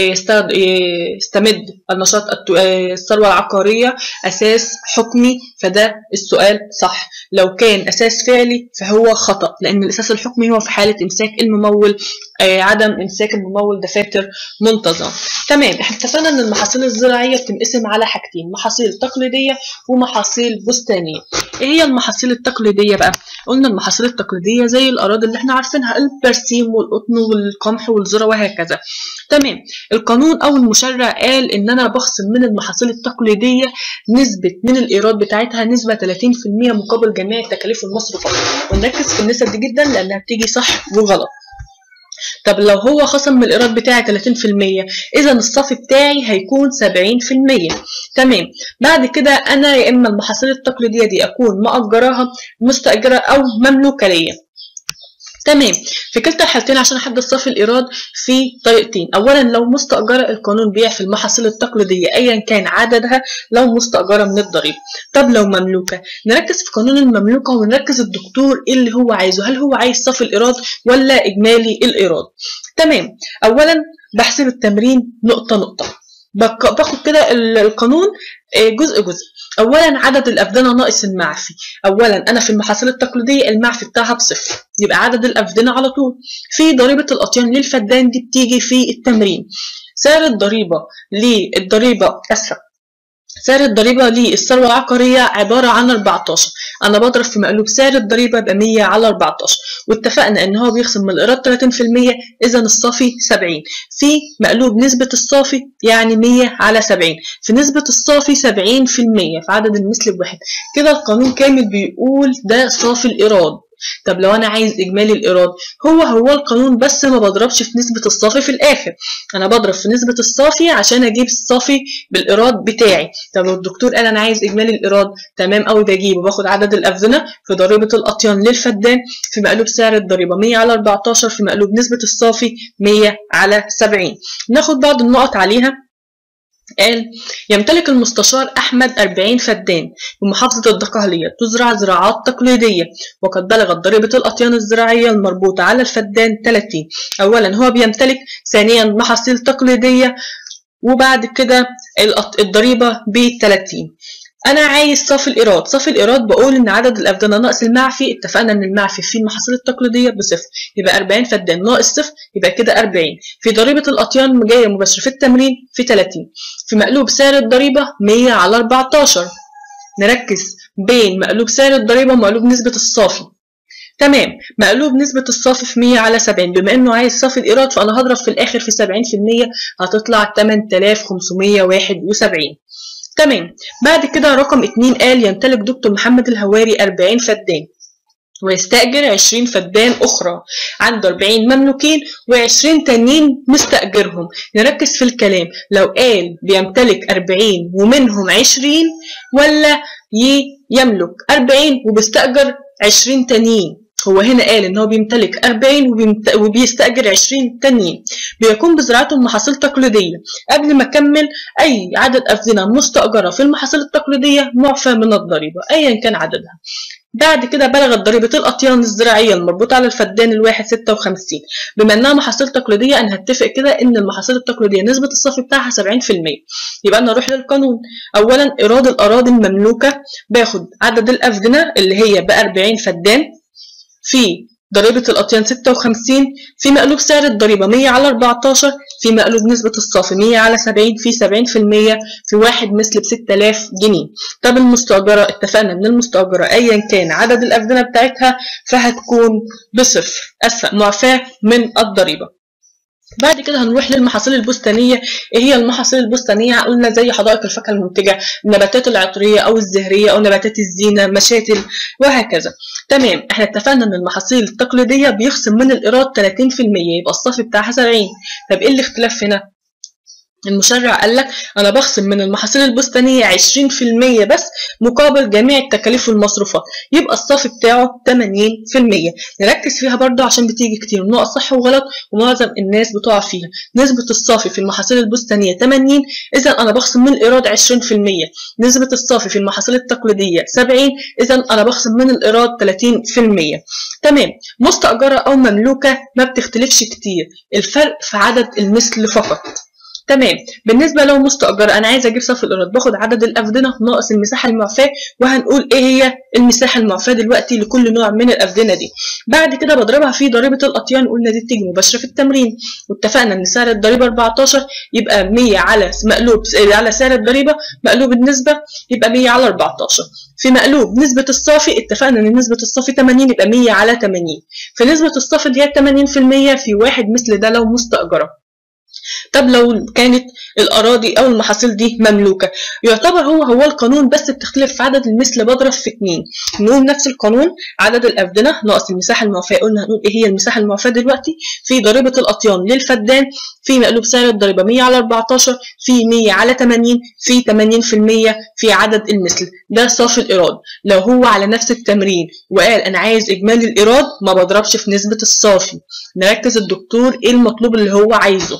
استمد النشاط الثروة العقارية أساس حكمي فده السؤال صح لو كان أساس فعلي فهو خطأ لأن الأساس الحكمي هو في حالة إمساك الممول عدم إمساك الممول دفاتر منتظمة تمام احنا اتفقنا إن المحاصيل الزراعية بتنقسم على حاجتين محاصيل تقليدية ومحاصيل بستانية إيه هي المحاصيل التقليدية بقى؟ قلنا المحاصيل التقليدية زي الأراضي اللي احنا عارفينها البرسيم والقطن والقمح والذرة وهكذا تمام القانون او المشرع قال ان انا بخصم من المحاصيل التقليديه نسبه من الايراد بتاعتها نسبه 30% مقابل جميع التكاليف والمصروفات ونركز في النسب دي جدا لانها بتيجي صح وغلط طب لو هو خصم من الايراد بتاعي 30% اذا الصافي بتاعي هيكون 70% تمام بعد كده انا يا اما المحاصيل التقليديه دي اكون مأجراها مستأجره او مملوكه ليا تمام في كلتا الحالتين عشان احدد صافي الايراد في طريقتين اولا لو مستاجره القانون بيعفي المحاصيل التقليديه ايا كان عددها لو مستاجره من الضريبه طب لو مملوكه نركز في قانون المملوكه ونركز الدكتور ايه اللي هو عايزه هل هو عايز صافي الايراد ولا اجمالي الايراد تمام اولا بحسب التمرين نقطه نقطه باخد كده القانون جزء جزء اولا عدد الافدنه ناقص المعفي اولا انا في المحاصيل التقليديه المعفي بتاعها بصفر يبقى عدد الافدنه على طول في ضريبه الاطيان للفدان دي بتيجي في التمرين سعر الضريبه للضريبه اسفه سعر الضريبة للثروة العقارية عبارة عن 14 أنا بضرب في مقلوب سعر الضريبة ب 100 على 14 واتفقنا إن هو بيخصم من الإيراد 30% إذا الصافي 70 في مقلوب نسبة الصافي يعني 100 على 70 في نسبة الصافي 70% في عدد المثل بواحد كده القانون كامل بيقول ده صافي الإيراد طب لو انا عايز اجمالي الايراد هو هو القانون بس ما بضربش في نسبه الصافي في الاخر انا بضرب في نسبه الصافي عشان اجيب الصافي بالايراد بتاعي طب لو الدكتور قال انا عايز اجمالي الايراد تمام قوي بجيبه باخد عدد الافزنه في ضريبه الاطيان للفدان في مقلوب سعر الضريبه 100 على 14 في مقلوب نسبه الصافي 100 على 70 ناخد بعض النقط عليها قال يمتلك المستشار أحمد 40 فدان بمحافظة الدقهلية تزرع زراعات تقليدية وقد بلغت ضريبة الأطيان الزراعية المربوطة على الفدان 30 أولا هو بيمتلك ثانيا محاصيل تقليدية وبعد كده الضريبة ب 30 انا عايز صافي الايراد صافي الايراد بقول ان عدد الافدنه ناقص المعفي اتفقنا ان المعفي في المحاصيل التقليديه بصفر يبقى 40 فدان ناقص صفر يبقى كده 40 في ضريبه الاطيان جايه مباشره في التمرين في 30 في مقلوب سعر الضريبه 100 على 14 نركز بين مقلوب سعر الضريبه ومقلوب نسبه الصافي تمام مقلوب نسبة الصافي في 100 على 70 بما انه عايز صافي الايراد فانا هضرب في الاخر في 70% هتطلع 8571 تمام بعد كده رقم اتنين قال يمتلك دكتور محمد الهواري 40 فدان ويستأجر 20 فدان أخرى عنده 40 مملوكين و20 تانيين مستأجرهم نركز في الكلام لو قال بيمتلك 40 ومنهم 20 ولا يملك 40 وبيستأجر 20 تانيين هو هنا قال ان هو بيمتلك 40 وبيمت... وبيستأجر 20 تانيين بيكون بزراعتهم محاصيل تقليدية قبل ما اكمل اي عدد افزنة مستأجرة في المحاصيل التقليدية معفى من الضريبة ايا كان عددها بعد كده بلغت ضريبة الأطيان الزراعية المربوطة على الفدان الواحد 56 بما إنها محاصيل تقليدية أنا هتفق كده إن المحاصيل التقليدية نسبة الصافي بتاعها 70% يبقى أنا أروح للقانون أولا إيراد الأراضي المملوكة باخد عدد الأفدنة اللي هي ب 40 فدان في ضريبة الأطيان 56 في مقلوب سعر الضريبة 100 على 14 في مقلوب نسبة الصافي 100 على 70 في 70% في واحد مثل ب 6000 جنيه طب المستأجرة اتفقنا إن المستأجرة أيا كان عدد الأفدنة بتاعتها فهتكون بصفر أسفة معفاة من الضريبة بعد كده هنروح للمحاصيل البستانية ايه هي المحاصيل البستانية قلنا زي حدائق الفاكهة المنتجة النباتات العطرية او الزهرية او نباتات الزينة مشاتل وهكذا تمام احنا اتفقنا ان المحاصيل التقليدية بيخصم من الايراد 30% يبقى الصافي بتاعها 70 طب ايه الاختلاف هنا المشرع قال لك انا بخصم من المحاصيل البستانيه 20% بس مقابل جميع التكاليف والمصروفات يبقى الصافي بتاعه 80% نركز فيها برضو عشان بتيجي كتير نقط صح وغلط ومعظم الناس بتقع فيها نسبه الصافي في المحاصيل البستانيه 80 اذا انا بخصم من الايراد 20% نسبه الصافي في المحاصيل التقليديه 70 اذا انا بخصم من الايراد 30% تمام مستاجره او مملوكه ما بتختلفش كتير الفرق في عدد المثل فقط تمام بالنسبه لو مستاجر انا عايزه اجيب صف الايراد باخد عدد الافدنه ناقص المساحه المعفاه وهنقول ايه هي المساحه المعفاه دلوقتي لكل نوع من الافدنه دي بعد كده بضربها في ضريبه الاطيان قلنا دي بتيجي مباشره في التمرين واتفقنا ان سعر الضريبه 14 يبقى 100 على مقلوب على سعر الضريبه مقلوب النسبه يبقى 100 على 14 في مقلوب نسبة الصافي اتفقنا ان نسبة الصافي 80 يبقى 100 على 80 في نسبة الصافي اللي هي 80% في واحد مثل ده لو مستأجرة طب لو كانت الأراضي أو المحاصيل دي مملوكة يعتبر هو هو القانون بس بتختلف في عدد المثل بضرب في اتنين نقول نفس القانون عدد الأفدنة ناقص المساحة المعفاة قلنا هنقول إيه هي المساحة المعفاة دلوقتي في ضريبة الأطيان للفدان في مقلوب سعر الضريبة 100 على 14 في 100 على 80 في 80% في عدد المثل ده صافي الإيراد لو هو على نفس التمرين وقال أنا عايز إجمالي الإيراد ما بضربش في نسبة الصافي نركز الدكتور إيه المطلوب اللي هو عايزه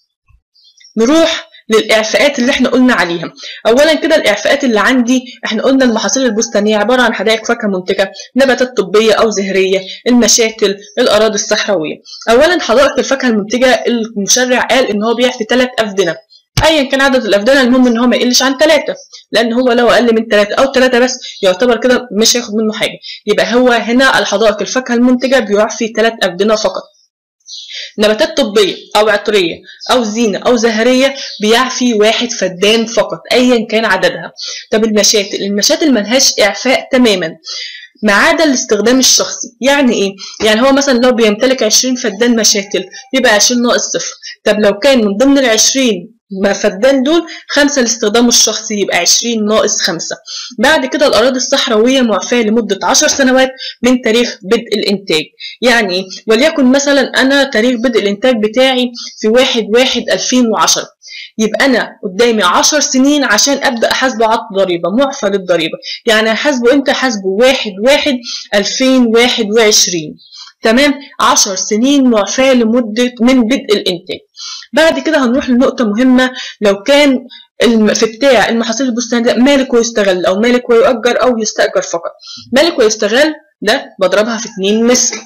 نروح للإعفاءات اللي احنا قلنا عليها أولا كده الإعفاءات اللي عندي احنا قلنا المحاصيل البستانية عبارة عن حدائق فاكهة منتجة نباتات طبية أو زهرية المشاتل الأراضي الصحراوية أولا حدائق الفاكهة المنتجة المشرع قال إن هو بيعفي ثلاث أفدنة ايا كان عدد الافدنه المهم ان هو ما يقلش عن ثلاثه لان هو لو اقل من ثلاثه او ثلاثه بس يعتبر كده مش هياخد منه حاجه يبقى هو هنا الحدائق الفاكهه المنتجه بيعفي ثلاث افدنه فقط نباتات طبية أو عطرية أو زينة أو زهرية بيعفي واحد فدان فقط أيا كان عددها طب المشاتل المشاتل ملهاش إعفاء تماما ما عدا الاستخدام الشخصي يعني ايه يعني هو مثلا لو بيمتلك 20 فدان مشاتل يبقى 20 ناقص صفر طب لو كان من ضمن ال 20 ما فدان دول خمسة لاستخدامه الشخصي يبقى 20 ناقص خمسة بعد كده الأراضي الصحراوية معفاة لمدة 10 سنوات من تاريخ بدء الإنتاج يعني إيه؟ وليكن مثلا أنا تاريخ بدء الإنتاج بتاعي في واحد واحد 2010 يبقى أنا قدامي 10 سنين عشان أبدأ أحاسبه على الضريبة معفى للضريبة يعني هحاسبه إمتى هحاسبه واحد واحد 2021 تمام 10 سنين معفاة لمدة من بدء الإنتاج بعد كده هنروح لنقطة مهمة لو كان الم- في بتاع المحاصيل البستانية ده مالك ويستغل أو مالك ويؤجر أو يستأجر فقط مالك ويستغل ده بضربها في اتنين مثل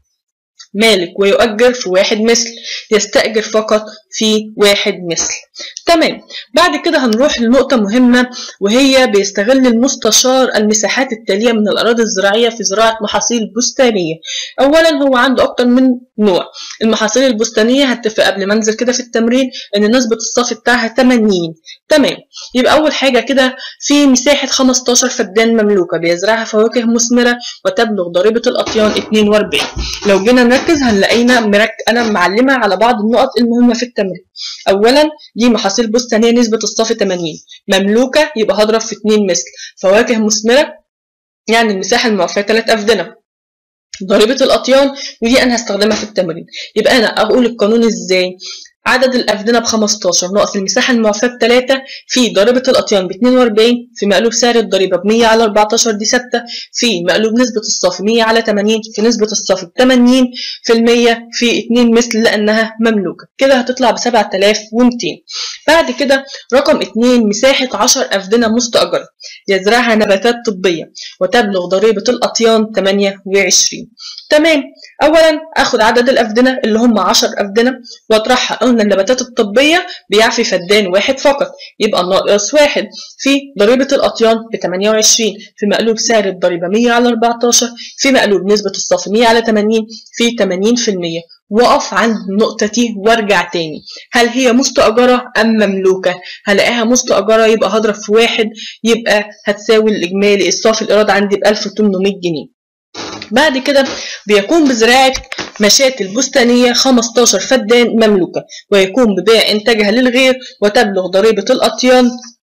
مالك ويؤجر في واحد مثل يستأجر فقط في واحد مثل تمام بعد كده هنروح لنقطة مهمة وهي بيستغل المستشار المساحات التالية من الأراضي الزراعية في زراعة محاصيل بستانية أولا هو عنده أكتر من نوع المحاصيل البستانية هتفق قبل ما انزل كده في التمرين إن نسبة الصافي بتاعها 80 تمام يبقى أول حاجة كده في مساحة 15 فدان مملوكة بيزرعها فواكه مثمرة وتبلغ ضريبة الأطيان 42 لو جينا نركز هنلاقينا مرك... أنا معلمة على بعض النقط المهمة في التمرين أولا دي محاصيل بستانية نسبة الصافي 80 مملوكة يبقى هضرب في 2 مثل فواكه مثمرة يعني المساحة المعفاة 3 أفدنة ضريبة الأطيان ودي أنا هستخدمها في التمرين يبقى أنا أقول القانون إزاي عدد الأفدنة ب 15 ناقص المساحة المعفاة ب 3 في ضريبة الأطيان ب 42 في مقلوب سعر الضريبة ب 100 على 14 دي ثابتة في مقلوب نسبة الصافي 100 على 80 في نسبة الصافي ب 80 في المية في 2 مثل لأنها مملوكة كده هتطلع ب 7200 بعد كده رقم 2 مساحة 10 أفدنة مستأجرة يزرعها نباتات طبية وتبلغ ضريبة الأطيان 28 تمام أولا أخد عدد الأفدنة اللي هم 10 أفدنة وأطرحها قلنا النباتات الطبية بيعفي فدان واحد فقط يبقى ناقص واحد في ضريبة الأطيان ب 28 في مقلوب سعر الضريبة 100 على 14 في مقلوب نسبة الصافي 100 على 80 في 80% وقف عند النقطة دي وارجع تاني هل هي مستأجرة أم مملوكة؟ هلاقيها مستأجرة يبقى هضرب في واحد يبقى هتساوي الإجمالي الصافي الإيراد عندي ب 1800 جنيه بعد كده بيقوم بزراعة مشاتل بستانية 15 فدان مملوكة ويقوم ببيع إنتاجها للغير وتبلغ ضريبة الأطيان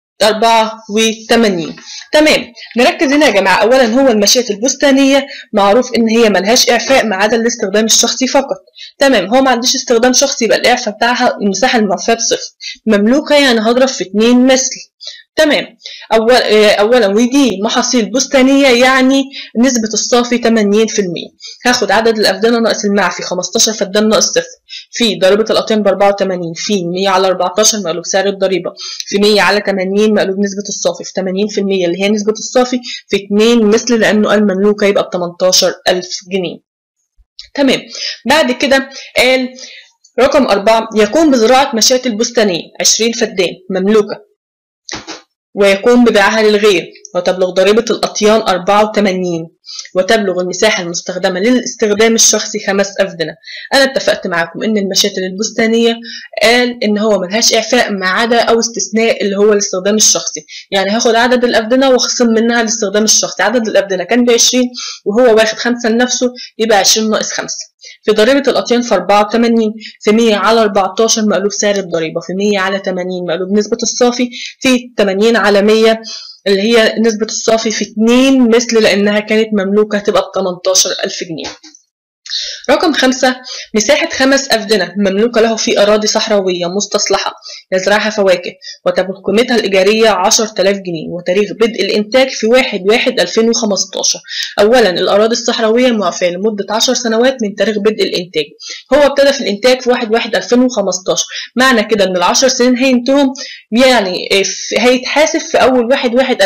84 تمام نركز هنا يا جماعة أولا هو المشيات البستانية معروف إن هي ملهاش إعفاء ما عدا الاستخدام الشخصي فقط تمام هو ما عندوش استخدام شخصي يبقى الإعفاء بتاعها المساحة المعفاة بصفر مملوكة يعني هضرب في اتنين مثل تمام أول أولا ودي محاصيل بستانية يعني نسبة الصافي 80% هاخد عدد الأفدنة ناقص المعفي 15 فدان ناقص صفر في ضريبة الأطيان ب 84 في 100 على 14 مقلوب سعر الضريبة في 100 على 80 مقلوب نسبة الصافي في 80% اللي هي نسبة الصافي في 2 مثل لأنه قال مملوكة يبقى ب 18000 جنيه تمام بعد كده قال رقم أربعة يقوم بزراعة مشاتل بستانية 20 فدان مملوكة ويقوم ببيعها للغير وتبلغ ضريبة الأطيان 84 وتبلغ المساحة المستخدمة للاستخدام الشخصي خمس أفدنة أنا اتفقت معاكم إن المشاتل البستانية قال إن هو ملهاش إعفاء ما عدا أو استثناء اللي هو الاستخدام الشخصي يعني هاخد عدد الأفدنة واخصم منها الاستخدام الشخصي عدد الأفدنة كان ب 20 وهو واخد خمسة لنفسه يبقى 20 ناقص خمسة في ضريبة الأطيان في 84 في 100 على 14 مقلوب سعر الضريبة في 100 على 80 مقلوب نسبة الصافي في 80 على 100 اللي هي نسبة الصافي في 2 مثل لأنها كانت مملوكة هتبقى ب 18000 جنيه رقم خمسة مساحة خمس أفدنة مملوكة له في أراضي صحراوية مستصلحة يزرعها فواكه وتبلغ قيمتها الإيجارية 10000 جنيه وتاريخ بدء الإنتاج في 1 1 2015 أولا الأراضي الصحراوية معفاة لمدة 10 سنوات من تاريخ بدء الإنتاج هو ابتدى في الإنتاج في 1 1 2015 معنى كده إن العشر سنين هينتهوا يعني هيتحاسب في أول 1 1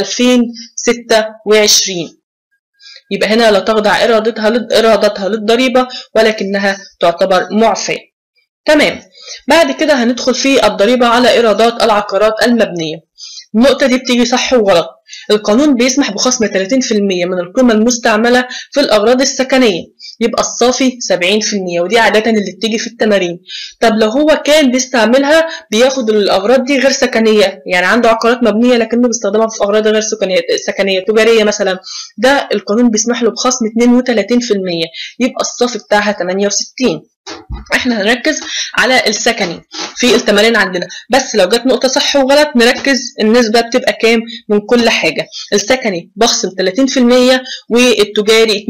2026 يبقى هنا لا تخضع إرادتها إرادتها للضريبة ولكنها تعتبر معفاة. تمام. بعد كده هندخل في الضريبة على إيرادات العقارات المبنية. النقطة دي بتيجي صح وغلط القانون بيسمح بخصم 30% من القيمة المستعملة في الأغراض السكنية يبقى الصافي 70% ودي عادة اللي بتيجي في التمارين طب لو هو كان بيستعملها بياخد الأغراض دي غير سكنية يعني عنده عقارات مبنية لكنه بيستخدمها في أغراض غير سكنية سكنية تجارية مثلا ده القانون بيسمح له بخصم 32% يبقى الصافي بتاعها 68 احنا هنركز على السكني في التمارين عندنا بس لو جت نقطه صح وغلط نركز النسبه بتبقى كام من كل حاجه السكني بخصم 30% والتجاري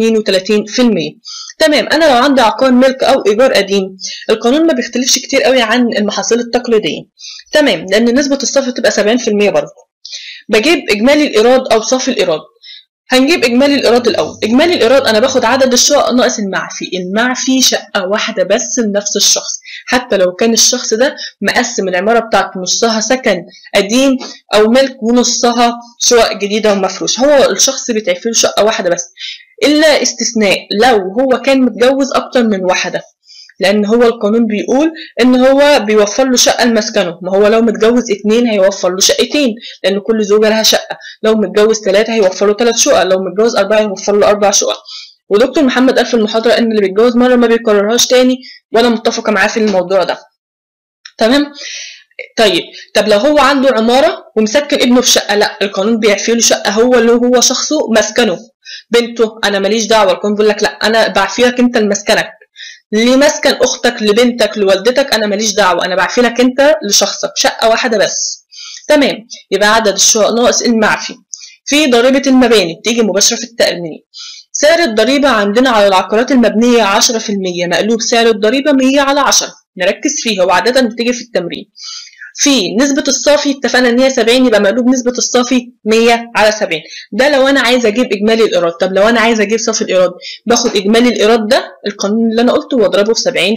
32% تمام انا لو عندي عقار ملك او ايجار قديم القانون ما بيختلفش كتير قوي عن المحاصيل التقليديه تمام لان نسبه الصافي بتبقى 70% برضه بجيب اجمالي الايراد او صافي الايراد هنجيب اجمالي الايراد الاول اجمالي الايراد انا باخد عدد الشقق ناقص المعفي المعفي شقه واحده بس لنفس الشخص حتى لو كان الشخص ده مقسم العماره بتاعته نصها سكن قديم او ملك ونصها شقق جديده ومفروش هو الشخص بيتعفي له شقه واحده بس الا استثناء لو هو كان متجوز اكتر من واحده لان هو القانون بيقول ان هو بيوفر له شقه لمسكنه ما هو لو متجوز اتنين هيوفر له شقتين لان كل زوجه لها شقه لو متجوز ثلاثه هيوفر له ثلاث شقق لو متجوز اربعه هيوفر له اربع شقق ودكتور محمد قال في المحاضره ان اللي بيتجوز مره ما بيكررهاش تاني وانا متفقه معاه في الموضوع ده تمام طيب طب لو هو عنده عماره ومسكن ابنه في شقه لا القانون بيعفي له شقه هو اللي هو شخصه مسكنه بنته انا ماليش دعوه القانون بيقول لك لا انا بعفيك انت لمسكنك لمسكن اختك لبنتك لوالدتك انا ماليش دعوه انا بعفي لك انت لشخصك شقه واحده بس تمام يبقى عدد الشقق ناقص المعفي في ضريبه المباني بتيجي مباشره في التامين سعر الضريبه عندنا على العقارات المبنيه 10% مقلوب سعر الضريبه 100 على 10 نركز فيها وعاده بتيجي في التمرين في نسبة الصافي اتفقنا ان هي 70 يبقى مقلوب نسبة الصافي 100 على 70 ده لو انا عايزه اجيب اجمالي الايراد طب لو انا عايزه اجيب صافي الايراد باخد اجمالي الايراد ده القانون اللي انا قلته واضربه في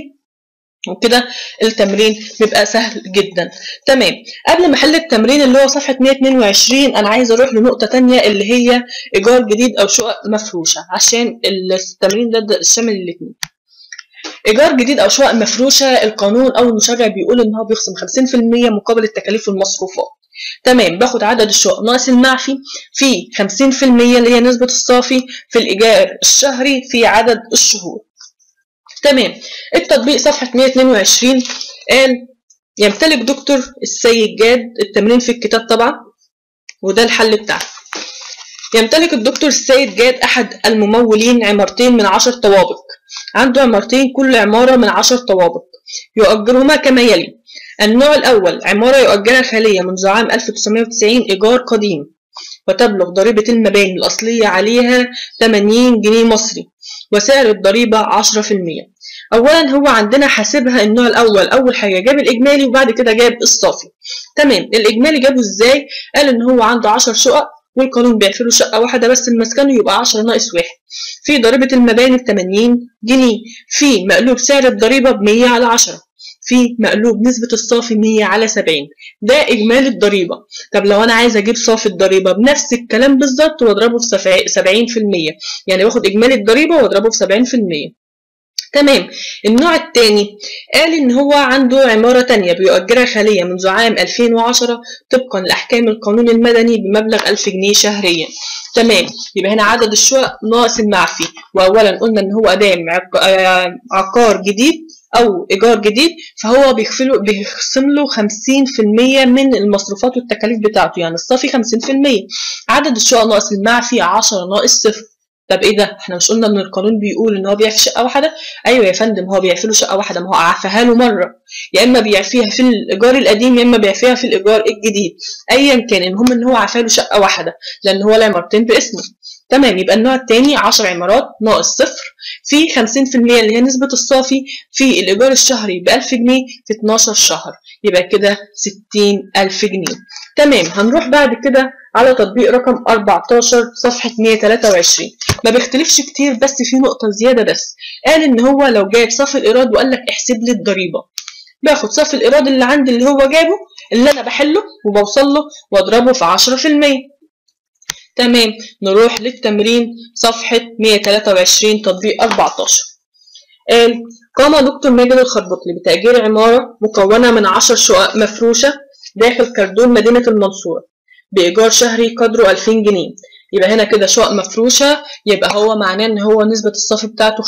70% وكده التمرين بيبقى سهل جدا تمام قبل ما احل التمرين اللي هو صفحه 122 انا عايزه اروح لنقطه تانية اللي هي ايجار جديد او شقق مفروشه عشان التمرين ده, ده شامل الاثنين ايجار جديد او شقق مفروشه القانون او المشرع بيقول ان هو بيخصم 50% مقابل التكاليف والمصروفات تمام باخد عدد الشقق ناقص المعفي في 50% اللي هي نسبه الصافي في الايجار الشهري في عدد الشهور تمام التطبيق صفحه 122 قال يمتلك دكتور السيد جاد التمرين في الكتاب طبعا وده الحل بتاعه يمتلك الدكتور السيد جاد أحد الممولين عمارتين من عشر طوابق عنده عمارتين كل عمارة من عشر طوابق يؤجرهما كما يلي النوع الأول عمارة يؤجرها خالية منذ عام 1990 إيجار قديم وتبلغ ضريبة المباني الأصلية عليها 80 جنيه مصري وسعر الضريبة 10% أولا هو عندنا حاسبها النوع الأول أول حاجة جاب الإجمالي وبعد كده جاب الصافي تمام الإجمالي جابه إزاي؟ قال إن هو عنده 10 شقق والقانون بيعفله شقة واحدة بس المسكنه يبقى 10 ناقص واحد في ضريبة المباني ب 80 جنيه في مقلوب سعر الضريبة ب 100 على 10 في مقلوب نسبة الصافي 100 على 70 ده إجمالي الضريبة طب لو أنا عايز أجيب صافي الضريبة بنفس الكلام بالظبط وأضربه في 70% يعني باخد إجمالي الضريبة وأضربه في 70% تمام النوع الثاني قال ان هو عنده عمارة تانية بيؤجرها خالية منذ عام 2010 طبقا لأحكام القانون المدني بمبلغ 1000 جنيه شهريا تمام يبقى هنا عدد الشقق ناقص المعفي وأولا قلنا ان هو أدام عقار جديد أو إيجار جديد فهو بيخفله بيخصم له 50% من المصروفات والتكاليف بتاعته يعني الصافي 50% عدد الشقق ناقص المعفي 10 ناقص صفر طب ايه ده احنا مش قلنا ان القانون بيقول ان هو بيعفي شقه واحده ايوه يا فندم هو بيعفي له شقه واحده ما هو عفاها له مره يا اما بيعفيها في الايجار القديم يا اما بيعفيها في الايجار الجديد ايا كان المهم ان هو عفا له شقه واحده لان هو العمارتين باسمه تمام يبقى النوع الثاني 10 عمارات ناقص صفر في 50% اللي هي نسبة الصافي في الإيجار الشهري ب 1000 جنيه في 12 شهر يبقى كده 60000 جنيه تمام هنروح بعد كده على تطبيق رقم 14 صفحة 123 ما بيختلفش كتير بس في نقطة زيادة بس قال إن هو لو جايب صافي الإيراد وقال لك احسب لي الضريبة باخد صافي الإيراد اللي عندي اللي هو جابه اللي أنا بحله وبوصل له وأضربه في 10% تمام نروح للتمرين صفحة 123 تطبيق 14 قال قام دكتور ماجد الخربطلي بتأجير عمارة مكونة من 10 شقق مفروشة داخل كردون مدينة المنصورة بإيجار شهري قدره 2000 جنيه يبقى هنا كده شقق مفروشة يبقى هو معناه إن هو نسبة الصافي بتاعته 50%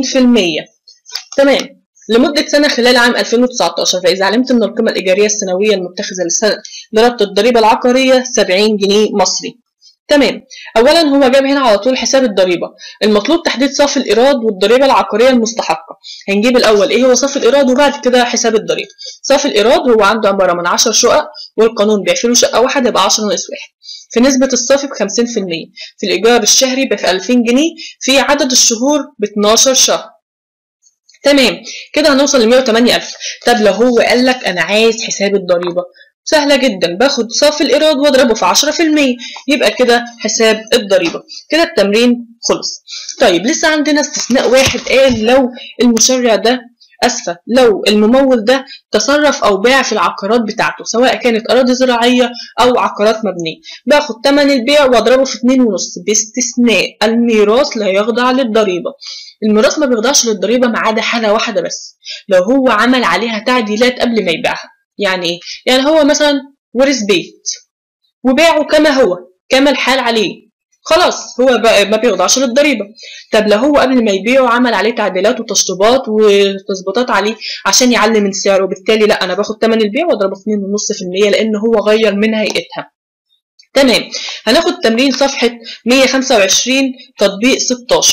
تمام لمدة سنة خلال عام 2019 فإذا علمت أن القيمة الإيجارية السنوية المتخذة لسنة لربط الضريبة العقارية 70 جنيه مصري تمام اولا هو جاب هنا على طول حساب الضريبه المطلوب تحديد صافي الايراد والضريبه العقاريه المستحقه هنجيب الاول ايه هو صافي الايراد وبعد كده حساب الضريبه صافي الايراد هو عنده عباره من 10 شقق والقانون بيعفله شقه واحده يبقى 10 ناقص واحد في نسبة الصافي ب 50% في الإيجار الشهري ب 2000 جنيه في عدد الشهور ب 12 شهر تمام كده هنوصل ل 108000 طب لو هو قال لك أنا عايز حساب الضريبة سهلة جدا باخد صافي الإيراد واضربه في 10% يبقى كده حساب الضريبة كده التمرين خلص طيب لسه عندنا استثناء واحد قال لو المشرع ده أسفة لو الممول ده تصرف أو باع في العقارات بتاعته سواء كانت أراضي زراعية أو عقارات مبنية باخد تمن البيع وأضربه في اتنين ونص باستثناء الميراث لا يخضع للضريبة الميراث ما بيخضعش للضريبة ما عدا حالة واحدة بس لو هو عمل عليها تعديلات قبل ما يبيعها يعني ايه؟ يعني هو مثلا ورث بيت وباعه كما هو كما الحال عليه خلاص هو بقى ما بيخضعش للضريبه طب لو هو قبل ما يبيعه عمل عليه تعديلات وتشطيبات وتظبيطات عليه عشان يعلي من سعره وبالتالي لا انا باخد ثمن البيع واضربه في 2.5% لان هو غير من هيئتها تمام هناخد تمرين صفحه 125 تطبيق 16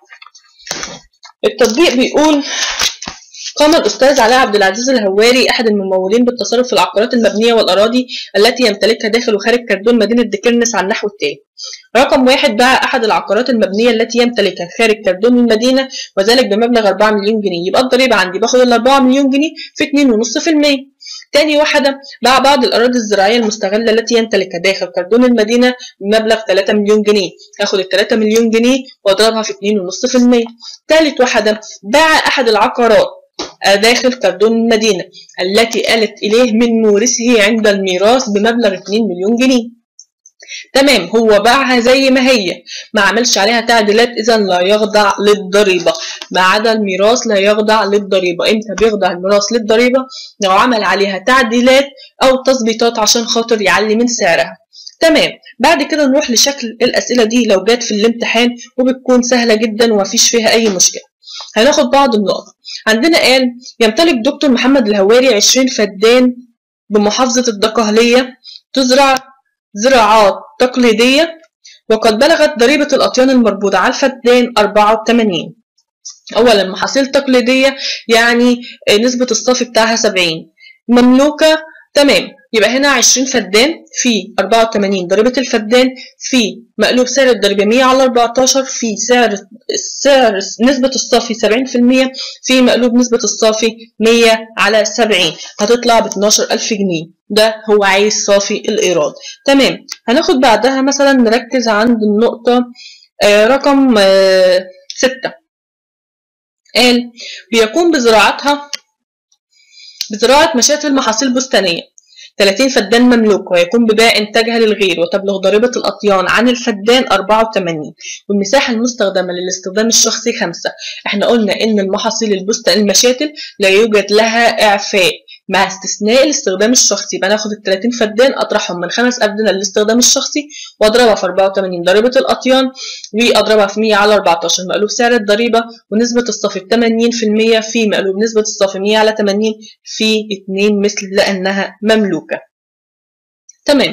التطبيق بيقول قام الأستاذ علاء عبد العزيز الهواري أحد الممولين بالتصرف في العقارات المبنية والأراضي التي يمتلكها داخل وخارج كردون مدينة دكرنس على النحو التالي رقم واحد باع أحد العقارات المبنية التي يمتلكها خارج كردون المدينة وذلك بمبلغ 4 مليون جنيه يبقى الضريبة عندي باخد ال 4 مليون جنيه في 2.5% تاني واحدة باع بعض الأراضي الزراعية المستغلة التي يمتلكها داخل كردون المدينة بمبلغ 3 مليون جنيه هاخد ال 3 مليون جنيه واضربها في 2.5% تالت واحدة باع أحد العقارات داخل كردون المدينة التي آلت إليه من مورثه عند الميراث بمبلغ 2 مليون جنيه تمام هو باعها زي ما هي ما عملش عليها تعديلات اذا لا يخضع للضريبه ما عدا الميراث لا يخضع للضريبه امتى بيخضع الميراث للضريبه لو عمل عليها تعديلات او تظبيطات عشان خاطر يعلي من سعرها تمام بعد كده نروح لشكل الاسئله دي لو جت في الامتحان وبتكون سهله جدا ومفيش فيها اي مشكله هناخد بعض النقط عندنا قال يمتلك دكتور محمد الهواري 20 فدان بمحافظة الدقهلية تزرع زراعات تقليدية وقد بلغت ضريبة الأطيان المربوطة على الفدان 84 أولا محاصيل تقليدية يعني نسبة الصافي بتاعها 70 مملوكة تمام يبقى هنا 20 فدان في 84 ضريبة الفدان في مقلوب سعر الضريبة 100 على 14 في سعر سعر نسبة الصافي 70% في مقلوب نسبة الصافي 100 على 70 هتطلع ب 12000 جنيه ده هو عايز صافي الإيراد تمام هناخد بعدها مثلا نركز عند النقطة آه رقم آه 6 قال بيقوم بزراعتها بزراعة مشاتل محاصيل بستانية 30 فدان مملوك ويقوم ببيع إنتاجها للغير وتبلغ ضريبة الأطيان عن الفدان 84 والمساحة المستخدمة للاستخدام الشخصي 5 احنا قلنا إن المحاصيل البستان المشاتل لا يوجد لها إعفاء مع استثناء الاستخدام الشخصي يبقى ناخد ال 30 فدان اطرحهم من خمس ابدنه للاستخدام الشخصي واضربها في 84 ضريبه الاطيان واضربها في 100 على 14 مقلوب سعر الضريبه ونسبه الصافي 80% في مقلوب نسبه الصافي 100 على 80 في 2 مثل لانها مملوكه تمام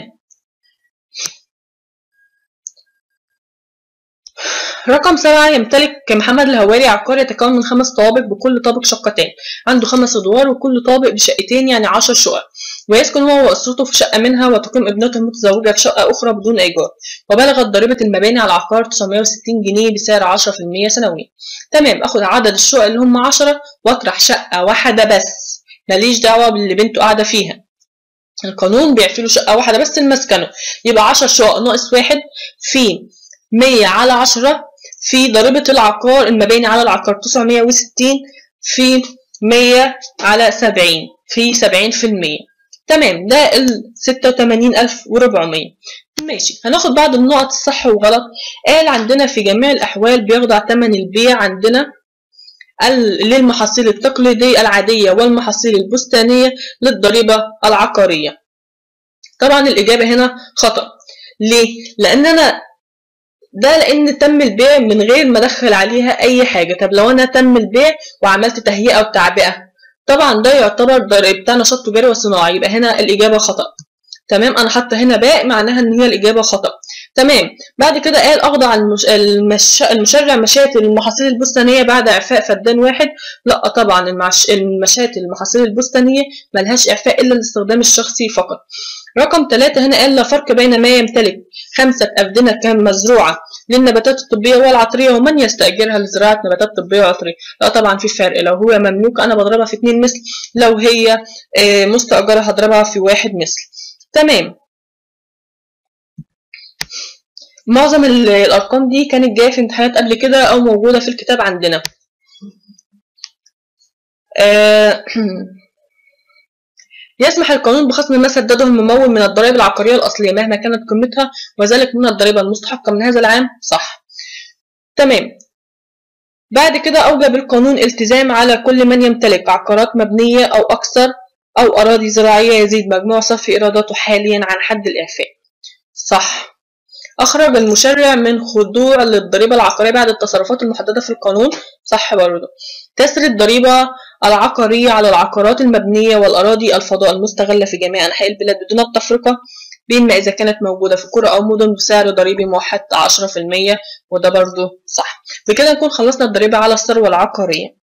رقم سبعة يمتلك محمد الهواري عقار يتكون من خمس طوابق بكل طابق شقتين عنده خمس أدوار وكل طابق بشقتين يعني عشر شقق ويسكن هو وأسرته في شقة منها وتقيم ابنته المتزوجة في شقة أخرى بدون إيجار وبلغت ضريبة المباني على العقار 960 جنيه بسعر 10% سنويا تمام أخد عدد الشقق اللي هم 10 وأطرح شقة واحدة بس ماليش دعوة باللي بنته قاعدة فيها القانون بيعفله شقة واحدة بس المسكنه يبقى 10 شقق ناقص واحد في 100 على 10 في ضريبة العقار المباني على العقار 960 في 100 على 70 في 70% تمام ده ال 86400 ماشي هناخد بعض النقط الصح وغلط قال عندنا في جميع الأحوال بيخضع ثمن البيع عندنا للمحاصيل التقليدية العادية والمحاصيل البستانية للضريبة العقارية طبعا الإجابة هنا خطأ ليه؟ لأن أنا ده لأن تم البيع من غير ما أدخل عليها أي حاجة طب لو أنا تم البيع وعملت تهيئة وتعبئة طبعا ده يعتبر بتاع نشاط تجاري وصناعي يبقى هنا الإجابة خطأ تمام أنا حاطة هنا باء معناها إن هي الإجابة خطأ تمام بعد كده قال أخضع المش... المش... المشرع مشاة المحاصيل البستانية بعد إعفاء فدان واحد لا طبعا المعش... المشاة المحاصيل البستانية ملهاش إعفاء إلا الاستخدام الشخصي فقط رقم ثلاثة هنا قال لا فرق بين ما يمتلك خمسة أفدنة مزروعة للنباتات الطبية والعطرية ومن يستأجرها لزراعة نباتات طبية وعطرية لا طبعا في فرق لو هو مملوك أنا بضربها في اتنين مثل لو هي مستأجرة هضربها في واحد مثل تمام معظم الأرقام دي كانت جاية في امتحانات قبل كده أو موجودة في الكتاب عندنا آه يسمح القانون بخصم ما سدده الممول من الضرائب العقارية الأصلية مهما كانت قيمتها وذلك من الضريبة المستحقة من هذا العام صح تمام بعد كده أوجب القانون التزام على كل من يمتلك عقارات مبنية أو أكثر أو أراضي زراعية يزيد مجموع صافي إيراداته حاليا عن حد الإعفاء صح أخرج المشرع من خضوع للضريبة العقارية بعد التصرفات المحددة في القانون صح برضه تسري الضريبة العقارية على العقارات المبنية والأراضي الفضاء المستغلة في جميع أنحاء البلاد بدون التفرقة بين ما إذا كانت موجودة في قرى أو مدن بسعر ضريبي موحد 10% وده برضه صح بكده نكون خلصنا الضريبة على الثروة العقارية